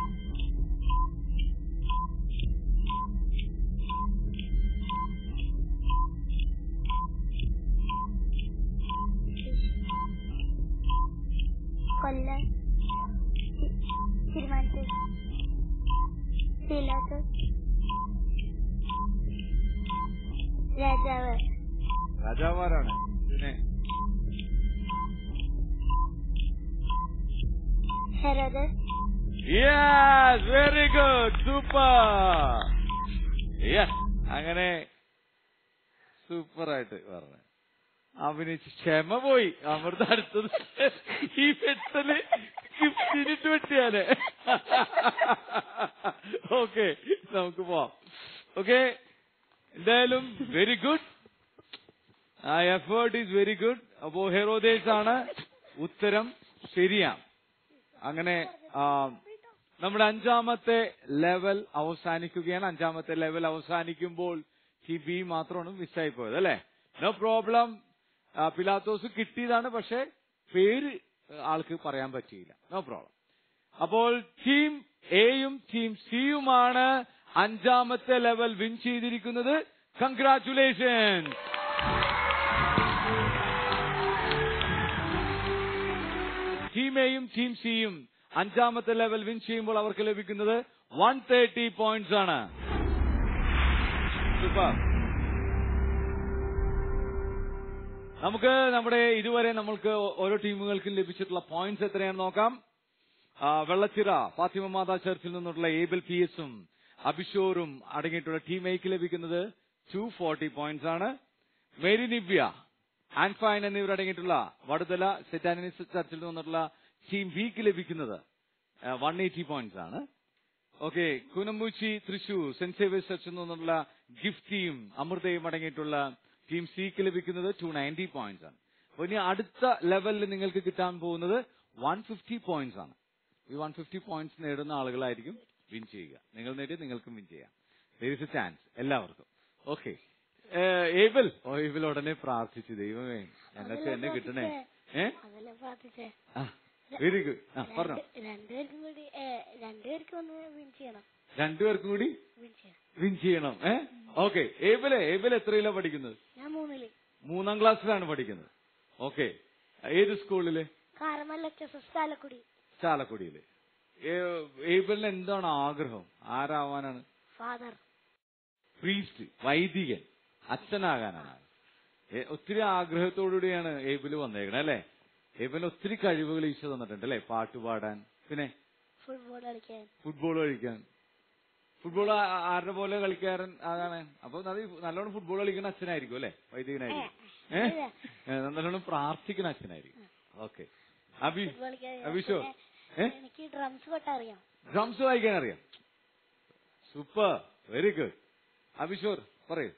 കൊല്ലം തി- തീരുമാനിച്ചു പീലാത്ത് രാജാവ് രാജാവാരാണ് പിന്നെ ഹെറോദ് yes very good super yes അങ്ങനെ സൂപ്പർ ആയിട്ട് പറഞ്ഞു അഭിനയിച്ച് ക്ഷമ പോയി അമൃത അടുത്തത് ഈ പെട്ടല് ഗിഫ്റ്റിനിട്ട് വെട്ടിയാല് ഓക്കെ നമുക്ക് പോവാം ഓക്കെ എന്തായാലും വെരി ഗുഡ് ആ എഫേർട്ട് ഈസ് വെരി ഗുഡ് അപ്പോ ഹെറോദേസ് ആണ് ഉത്തരം ശരിയാണ് അങ്ങനെ ആ, നമ്മുടെ അഞ്ചാമത്തെ ലെവൽ അവസാനിക്കുകയാണ് അഞ്ചാമത്തെ ലെവൽ അവസാനിക്കുമ്പോൾ ഈ ബി മാത്രമാണ് മിസ്സായി പോയത് അല്ലെ നോ പ്രോബ്ലം പിലാത്തോസ് കിട്ടിയതാണ് പക്ഷെ പേര് ആൾക്ക് പറയാൻ പറ്റിയില്ല നോ പ്രോബ്ലം അപ്പോൾ ടീം എയും ടീം സിയുമാണ് അഞ്ചാമത്തെ ലെവൽ വിൻ ചെയ്തിരിക്കുന്നത് കൺഗ്രാറ്റുലേഷൻ ടീം എയും ടീം സിയും അഞ്ചാമത്തെ ലെവൽ വിൻ ചെയ്യുമ്പോൾ അവർക്ക് ലഭിക്കുന്നത് വൺ തേർട്ടി പോയിന്റ്സ് ആണ് സൂപ്പർ നമുക്ക് നമ്മുടെ ഇതുവരെ നമ്മൾക്ക് ഓരോ ടീമുകൾക്കും ലഭിച്ചിട്ടുള്ള പോയിന്റ്സ് എത്രയാണെന്ന് നോക്കാം ആ, വെള്ളച്ചിറ ഫാത്തിമ മാതാ ചർച്ചിൽ നിന്നുള്ള ഏബിൾ പി എസും അഭിഷോറും അടങ്ങിയിട്ടുള്ള ടീം എക്ക് ലഭിക്കുന്നത് ടു ഫോർട്ടി പോയിന്റ്സ് ആണ് മേരി നിവ്യ ആൻഫൈൻ എന്നിവർ അടങ്ങിയിട്ടുള്ള വടുതല സെന്റ് ആന്റണീസ് ചർച്ചിൽ നിന്നുള്ള ടീം ബിക്ക് ലഭിക്കുന്നത് വൺ എയ്റ്റി പോയിന്റ്സ് ആണ് ഓക്കെ കുനമ്പൂച്ചി തൃശൂർ സെന്റ് സേവിയസ് ചർച്ചിൽ നിന്നുള്ള ഗിഫ്റ്റിയും അമൃതയും അടങ്ങിയിട്ടുള്ള ടീം സിക്ക് ലഭിക്കുന്നത് ടു നയൻറ്റി പോയിന്റ്സ് ആണ് അപ്പൊ ഇനി അടുത്ത ലെവലിൽ നിങ്ങൾക്ക് കിട്ടാൻ പോകുന്നത് വൺ ഫിഫ്റ്റി പോയിന്റ്സ് ആണ് ഈ വൺ ഫിഫ്റ്റി പോയിന്റ്സ് നേടുന്ന ആളുകളായിരിക്കും വിൻ ചെയ്യുക നിങ്ങൾ നേടി നിങ്ങൾക്കും വിൻ ചെയ്യാം ദർ ഇസ് എ ചാൻസ് എല്ലാവർക്കും ഓക്കെ ഏബിൾ ഓ ഏബിൾ ഉടനെ പ്രാർത്ഥിച്ചു ദൈവമേ ഞങ്ങൾക്ക് എന്നെ കിട്ടണേ ഏ അതല്ലേ പ്രാർത്ഥിച്ചേ ആ വെരി ഗുഡ് ആ പറഞ്ഞോ രണ്ടുപേർക്കും കൂടി ഏ, രണ്ടുപേർക്കും ഒന്ന് വിൻ ചെയ്യണം രണ്ടുപേർക്കും കൂടി വിൻ ചെയ്യണം വിൻ ചെയ്യണം ഏ ഓക്കെ ഏബിലെ ഏബിൽ എത്രയിലാണ് പഠിക്കുന്നത് ഞാൻ മൂന്നില് മൂന്നാം ക്ലാസ്സിലാണ് പഠിക്കുന്നത് ഓക്കെ ഏത് സ്കൂളില് Carmel H S S Chalakudy ചാലക്കുടിയില് ഏ- ഏബിളിന് എന്താണ് ആഗ്രഹം ആരാവാനാണ് ഫാദർ പ്രീസ്റ്റ് വൈദികൻ അച്ഛനാകാനാണ് ഏ, ഒത്തിരി ആഗ്രഹത്തോടുകൂടിയാണ് ഏബില് വന്നേക്കണേ അല്ലെ ഏബിന് ഒത്തിരി കഴിവുകൾ ഈശോ തന്നിട്ടുണ്ട് അല്ലെ പാട്ട് പാടാൻ പിന്നെ ഫുട്ബോൾ കളിക്കാൻ ഫുട്ബോൾ കളിക്കാൻ ഫുട്ബോൾ ആ- ആരുടെ പോലെ കളിക്കാരൻ അതാണ് അപ്പൊ അത് നല്ലോണം ഫുട്ബോൾ കളിക്കുന്ന അച്ഛനായിരിക്കും അല്ലെ വൈദികനായിരിക്കും ഏഹ് നല്ലോണം പ്രാർത്ഥിക്കുന്ന അച്ഛനായിരിക്കും ഓക്കെ അഭി ഫുട്ബോൾ കളിക്കാൻ അഭിഷോ പിന്നെ ഏ എനിക്ക് ഡ്രംസ് കൊട്ടറിയാം ഡ്രംസ് വായിക്കാൻ അറിയാം സൂപ്പർ വെരി ഗുഡ് അഭിഷോർ പറയൂ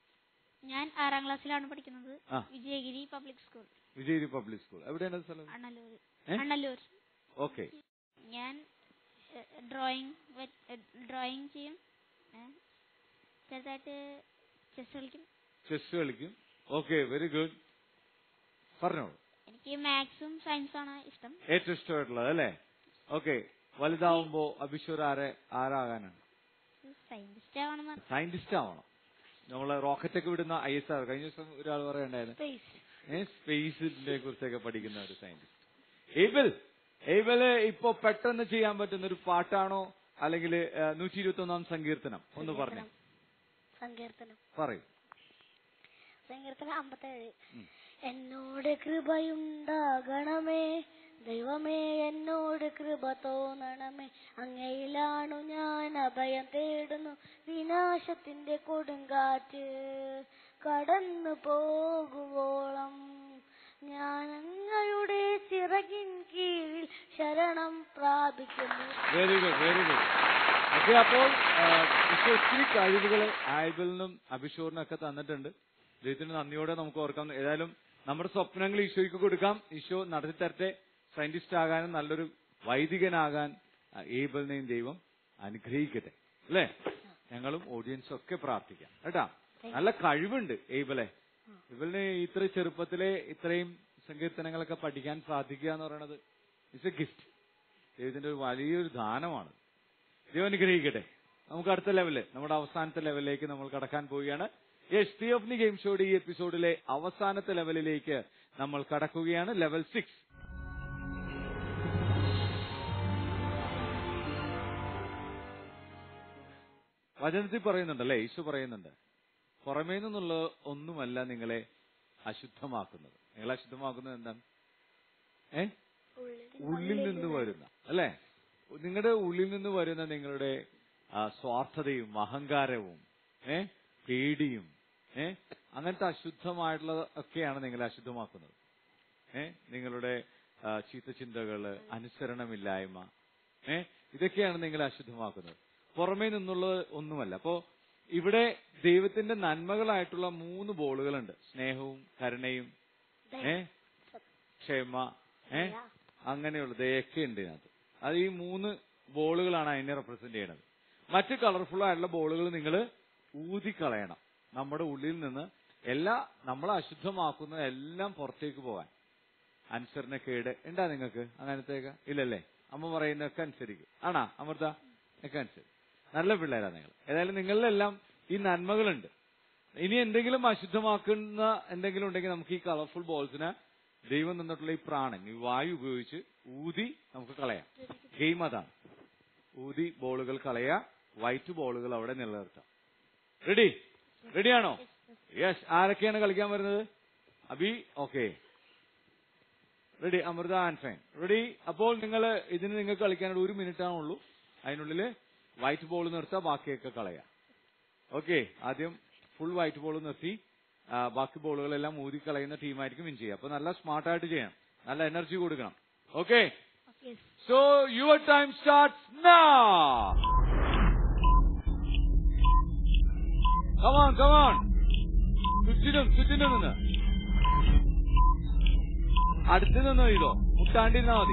ഞാൻ ആറാം ക്ലാസ്സിലാണ് പഠിക്കുന്നത് ആ. Vijayagiri public school Vijay public school എവിടെയാണ് അത് സ്ഥലം അണ്ണല്ലൂർ ഏ? അണ്ണല്ലൂർ ഓക്കെ ഞാൻ ഡ്രോയിങ് ഡ്രോയിങ് ചെയ്യും ഏ, ചെറുതായിട്ട് ചെസ് കളിക്കും ചെസ് കളിക്കും ഓക്കെ വെരി ഗുഡ് പറഞ്ഞോളൂ എനിക്ക് മാത്സും സയൻസും ആണ് ഇഷ്ടം ഏറ്റവും ഇഷ്ടമായിട്ടുള്ളത് അല്ലേ ഓക്കെ വലുതാവുമ്പോ അഭിഷോർ ആരെ ആരാകാനാണ് സയന്റിസ്റ്റ് ആവണമെന്ന് സയന്റിസ്റ്റ് ആവണം നമ്മള് റോക്കറ്റ് ഒക്കെ വിടുന്ന ഐ എസ് ആർ കഴിഞ്ഞ ദിവസം ഒരാൾ പറയണ്ടായിരുന്നു സ്പേസ് ഏഹ് സ്പേസിനെ കുറിച്ചൊക്കെ പഠിക്കുന്ന ഒരു സയന്റിസ്റ്റ് ഏബിൾ ഏവല് ഇപ്പൊ പെട്ടെന്ന് ചെയ്യാൻ പറ്റുന്ന ഒരു പാട്ടാണോ അല്ലെങ്കിൽ നൂറ്റി ഇരുപത്തി ഒന്നാം സങ്കീർത്തനം ഒന്ന് പറഞ്ഞു സങ്കീർത്തനം പറയൂ സങ്കീർത്തനം അമ്പത്തേഴ് എന്നോട് കൃപയുണ്ടാകണമേ ദൈവമേ എന്നോട് കൃപ തോന്നണമേ അങ്ങയിലാണു ഞാൻ അഭയം തേടുന്നു വിനാശത്തിന്റെ കൊടുങ്കാറ്റ് കടന്നു പോകുവോളം ഞാൻ അങ്ങയുടെ ചിറകിൻ കീഴിൽ ശരണം പ്രാപിക്കുന്നു very good very good okay അപ്പോൾ ആ, ഈശോ ഒത്തിരി കഴിവുകൾ ആയിബിളിനും അഭിഷോറിനും ഒക്കെ തന്നിട്ടുണ്ട് ദൈവത്തിന് നന്ദിയോടെ നമുക്ക് ഓർക്കാം ഏതായാലും നമ്മുടെ സ്വപ്നങ്ങൾ ഈശോയ്ക്ക് കൊടുക്കാം ഈശോ നടത്തി തരട്ടെ സയന്റിസ്റ്റ് ആകാനും നല്ലൊരു വൈദികനാകാൻ ആ, ഏബിളിനെയും ദൈവം അനുഗ്രഹിക്കട്ടെ അല്ലേ ഞങ്ങളും ഓഡിയൻസും ഒക്കെ പ്രാർത്ഥിക്കാം കേട്ടാ നല്ല കഴിവുണ്ട് ഏബിളെ ഇവളിന് ഇത്ര ചെറുപ്പത്തിലെ ഇത്രയും സങ്കീർത്തനങ്ങളൊക്കെ പഠിക്കാൻ സാധിക്കുക എന്ന് പറയുന്നത് ഇറ്റ്സ് എ ഗിഫ്റ്റ് ദൈവത്തിന്റെ ഒരു വലിയൊരു ദാനമാണ് ദൈവം അനുഗ്രഹിക്കട്ടെ നമുക്ക് അടുത്ത ലെവല് നമ്മുടെ അവസാനത്തെ ലെവലിലേക്ക് നമ്മൾ കടക്കാൻ പോവുകയാണ് യെസ് ടി ഓഫ് ദി ഗെയിം ഷോയുടെ ഈ എപ്പിസോഡിലെ അവസാനത്തെ ലെവലിലേക്ക് നമ്മൾ കടക്കുകയാണ് ലെവൽ സിക്സ് വചനത്തിൽ പറയുന്നുണ്ടല്ലേ യേശു പറയുന്നുണ്ട് പുറമേ നിന്നുള്ള ഒന്നുമല്ല നിങ്ങളെ അശുദ്ധമാക്കുന്നത് നിങ്ങളെ അശുദ്ധമാക്കുന്നത് എന്താണ് ഏ ഉള്ളിൽ നിന്ന് വരുന്ന അല്ലെ നിങ്ങളുടെ ഉള്ളിൽ നിന്ന് വരുന്ന നിങ്ങളുടെ ആ, സ്വാർത്ഥതയും അഹങ്കാരവും ഏ പേടിയും ഏ അങ്ങനത്തെ അശുദ്ധമായിട്ടുള്ള ഒക്കെയാണ് നിങ്ങളെ അശുദ്ധമാക്കുന്നത് ഏ നിങ്ങളുടെ ആ, ചീത്ത ചിന്തകള് അനുസരണമില്ലായ്മ ഏ ഇതൊക്കെയാണ് നിങ്ങളെ അശുദ്ധമാക്കുന്നത് പുറമേ നിന്നുള്ള ഒന്നുമല്ല അപ്പോ ഇവിടെ ദൈവത്തിന്റെ നന്മകളായിട്ടുള്ള മൂന്ന് ബോളുകളുണ്ട് സ്നേഹവും കരുണയും ഏ ക്ഷമ ഏ അങ്ങനെയുള്ള ദയൊക്കെ ഉണ്ട് ഇതിനകത്ത് അത് ഈ മൂന്ന് ബോളുകളാണ് അതിനെ റെപ്രസെന്റ് ചെയ്യണത് മറ്റ് കളർഫുൾ ആയിട്ടുള്ള ബോളുകൾ നിങ്ങൾ ഊതിക്കളയണം നമ്മുടെ ഉള്ളിൽ നിന്ന് എല്ലാ നമ്മളെ അശുദ്ധമാക്കുന്ന എല്ലാം പുറത്തേക്ക് പോകാൻ അനുസരണക്കേട് ഉണ്ടാ നിങ്ങൾക്ക് അങ്ങനത്തെയൊക്കെ ഇല്ലല്ലേ അമ്മ പറയുന്നതൊക്കെ അനുസരിക്കും ആണാ അമൃത ഒക്കെ അനുസരിക്കും നല്ല പിള്ളേരാ നിങ്ങൾ ഏതായാലും നിങ്ങളിലെല്ലാം ഈ നന്മകളുണ്ട് ഇനി എന്തെങ്കിലും അശുദ്ധമാക്കുന്ന എന്തെങ്കിലും ഉണ്ടെങ്കിൽ നമുക്ക് ഈ കളർഫുൾ ബോൾസിനെ ദൈവം തന്നിട്ടുള്ള ഈ പ്രാണൻ ഈ വായു ഉപയോഗിച്ച് ഊതി നമുക്ക് കളയാം ഗെയിം അതാണ് ഊതി ബോളുകൾ കളയാ വൈറ്റ് ബോളുകൾ അവിടെ നിലനിർത്താം റെഡി റെഡിയാണോ യെസ് ആരൊക്കെയാണ് കളിക്കാൻ വരുന്നത് Abi okay ready Amritha and fine ready അപ്പോൾ നിങ്ങൾ ഇതിന് നിങ്ങൾക്ക് കളിക്കാനുള്ള ഒരു മിനിറ്റ് ആണുള്ളൂ അതിനുള്ളിൽ വൈറ്റ് ബോൾ നിർത്താം ബാക്കിയൊക്കെ കളയാം ഓക്കെ ആദ്യം ഫുൾ വൈറ്റ് ബോൾ നിർത്തി ആ, ബാക്കി ബോളുകളെല്ലാം ഊതി കളയുന്ന ടീമായിരിക്കും വിൻ ചെയ്യുക അപ്പൊ നല്ല സ്മാർട്ടായിട്ട് ചെയ്യണം നല്ല എനർജി കൊടുക്കണം okay so your time start come on come on ചുറ്റിനും ചുറ്റിനും നിന്ന് അടുത്ത് നിന്ന് ഇതോ മുട്ടാണ്ടിരുന്നാ മതി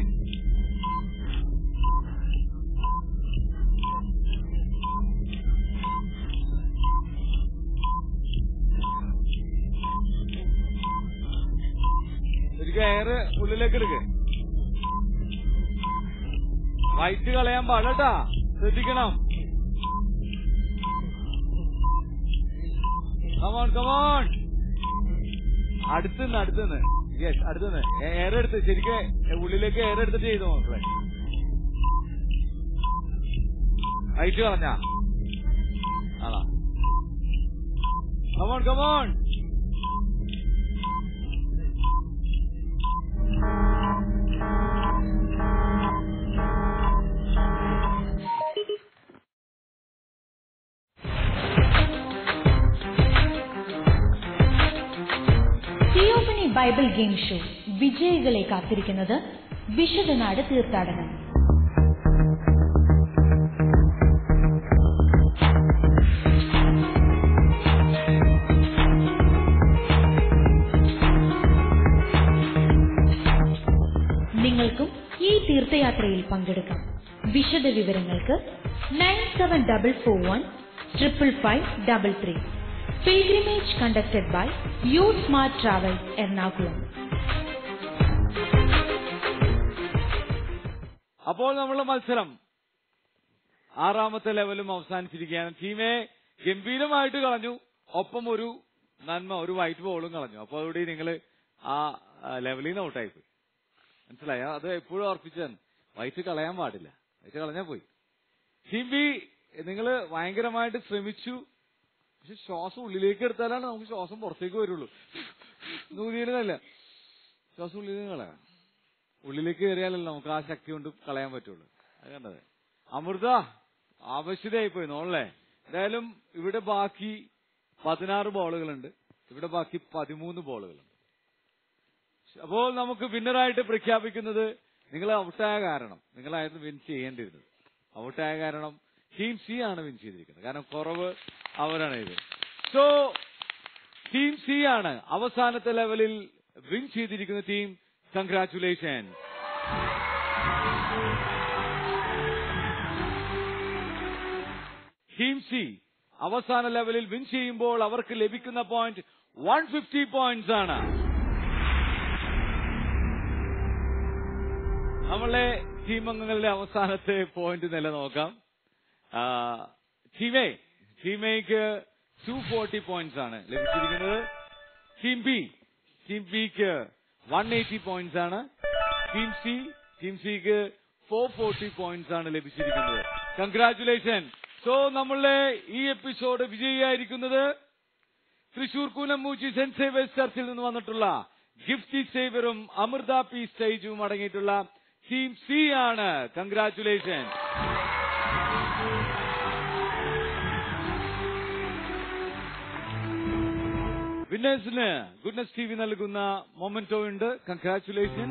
ശരിക്കും എയർ ഉള്ളിലേക്ക് എടുക്ക് വൈറ്റ് കളയാൻ പാടട്ടാ ശ്രദ്ധിക്കണം കമോൺ കമോൺ അടുത്തുനിന്ന് അടുത്തുനിന്ന് യെസ് അടുത്തുനിന്ന് എയർ എടുത്ത് ശരിക്കും ഉള്ളിലേക്ക് എയർ എടുത്തിട്ട് ചെയ്തു മക്കളെ വൈറ്റ് കളഞ്ഞ ആണോ come on come on Theophany Bible game show വിജയികളെ കാത്തിരിക്കുന്നത് വിശുദ്ധനാട് തീർത്ഥാടനം നിങ്ങൾക്കും ഈ തീർത്ഥയാത്രയിൽ പങ്കെടുക്കാം വിശദ വിവരങ്ങൾക്ക് nine seven double four one triple five double three pilgrimage conducted by U Smart Travels Ernakulam അപ്പോൾ നമ്മളെ മത്സരം ആറാമത്തെ ലെവലും അവസാനിച്ചിരിക്കുകയാണ് ടീമെ ഗംഭീരമായിട്ട് കളഞ്ഞു ഒപ്പം ഒരു നന്മ ഒരു വൈറ്റ് ബോളും കളഞ്ഞു അപ്പോൾ അതോടെ നിങ്ങൾ ആ ലെവലിൽ നിന്ന് ഔട്ടായി പോയി മനസ്സിലായോ അത് എപ്പോഴും ഓർപ്പിച്ചാണ് വയറ്റ് കളയാൻ പാടില്ല വയറ്റ് കളഞ്ഞാ പോയി ടീം ബി നിങ്ങൾ ഭയങ്കരമായിട്ട് ശ്രമിച്ചു പക്ഷെ ശ്വാസം ഉള്ളിലേക്ക് എടുത്താലാണ് നമുക്ക് ശ്വാസം പുറത്തേക്ക് വരുള്ളൂ നൂതിയിരുന്നല്ല ശ്വാസം ഉള്ളിൽ നിന്ന് കളയാം ഉള്ളിലേക്ക് കയറിയാലല്ലോ നമുക്ക് ആ ശക്തി കൊണ്ട് കളയാൻ പറ്റുള്ളൂ അത് കണ്ടത് അമൃത ആവശ്യതയായി പോയി നോളല്ലേ എന്തായാലും ഇവിടെ ബാക്കി പതിനാറ് ബോളുകളുണ്ട് ഇവിടെ ബാക്കി പതിമൂന്ന് ബോളുകളുണ്ട് അപ്പോൾ നമുക്ക് വിന്നറായിട്ട് പ്രഖ്യാപിക്കുന്നത് നിങ്ങൾ ഔട്ടായ കാരണം നിങ്ങളായിരുന്നു വിൻ ചെയ്യേണ്ടിരുന്നത് ഔട്ടായ കാരണം ടീം സി ആണ് വിൻ ചെയ്തിരിക്കുന്നത് കാരണം കുറവ് അവരാണ് ഇത് സോ ടീം സി ആണ് അവസാനത്തെ ലെവലിൽ വിൻ ചെയ്തിരിക്കുന്ന ടീം കൺഗ്രാറ്റുലേഷൻ ടീം സി അവസാന ലെവലിൽ വിൻ ചെയ്യുമ്പോൾ അവർക്ക് ലഭിക്കുന്ന പോയിന്റ് വൺ ഫിഫ്റ്റി പോയിന്റ്സ് ആണ് നമ്മളെ ടീം അംഗങ്ങളുടെ അവസാനത്തെ പോയിന്റ് നില നോക്കാം ആ, ടീം എ ടീം എക്ക് ടു ഫോർട്ടി പോയിന്റ്സ് ആണ് ലഭിച്ചിരിക്കുന്നത് ടീം ബി ടീം ബിക്ക് വൺ എയ്റ്റി പോയിന്റ്സ് ആണ് ടീം സി ടീം സിക്ക് ഫോർ ഫോർട്ടി പോയിന്റ്സ് ആണ് ലഭിച്ചിരിക്കുന്നത് കൺഗ്രാറ്റുലേഷൻ സോ നമ്മളുടെ ഈ എപ്പിസോഡ് വിജയിയായിരിക്കുന്നത് തൃശൂർ കൂനമ്മൂച്ചി സെന്റ് സേവേഴ്സ് ചർച്ചിൽ നിന്ന് വന്നിട്ടുള്ള ഗിഫ്റ്റി സേവറും അമൃത പി സ്റ്റേജും അടങ്ങിയിട്ടുള്ള ടീം സി ആണ് കൺഗ്രാറ്റുലേഷൻ വിന്നേഴ്സിന് ഗുഡ്നസ് ടി വി നൽകുന്ന മൊമെന്റോ ഉണ്ട് കൺഗ്രാറ്റുലേഷൻ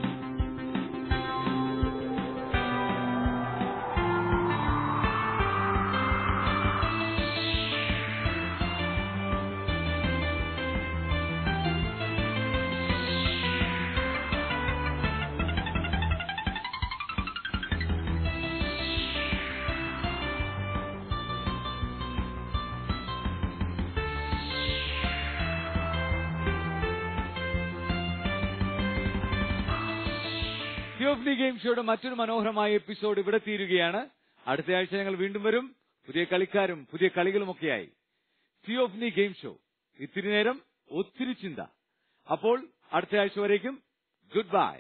സിയോഫ്ലി ഗെയിം ഷോയുടെ മറ്റൊരു മനോഹരമായ എപ്പിസോഡ് ഇവിടെ തീരുകയാണ് അടുത്ത ആഴ്ച ഞങ്ങൾ വീണ്ടും വരും പുതിയ കളിക്കാരും പുതിയ കളികളുമൊക്കെയായി സിയോഫ്നി ഗെയിം ഷോ ഇത്തിരി നേരം ഒത്തിരി ചിന്ത അപ്പോൾ അടുത്ത ആഴ്ച വരേക്കും ഗുഡ് ബൈ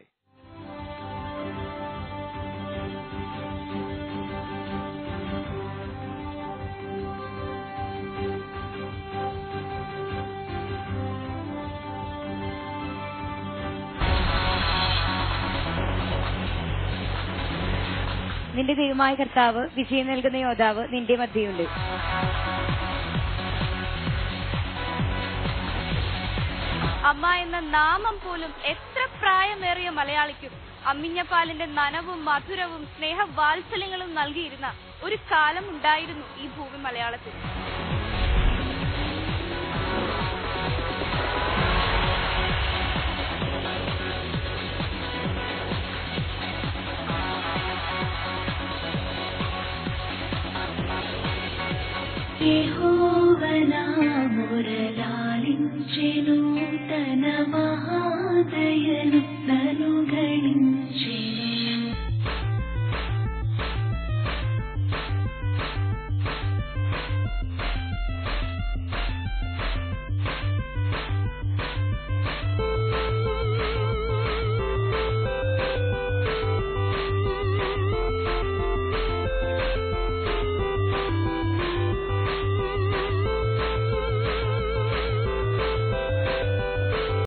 നിന്റെ ദൈവമായ കർത്താവ് വിജയം നൽകുന്ന യോദ്ധാവ് നിന്റെ മധ്യയുണ്ട് അമ്മ എന്ന നാമം പോലും എത്ര പ്രായമേറിയ മലയാളിക്കും അമ്മിഞ്ഞപ്പാലിന്റെ നനവും മധുരവും സ്നേഹ വാത്സല്യങ്ങളും നൽകിയിരുന്ന ഒരു കാലം ഉണ്ടായിരുന്നു ഈ ഭൂമി മലയാളത്തിൽ యెహోవనామురలాలించెను తన మహాదయను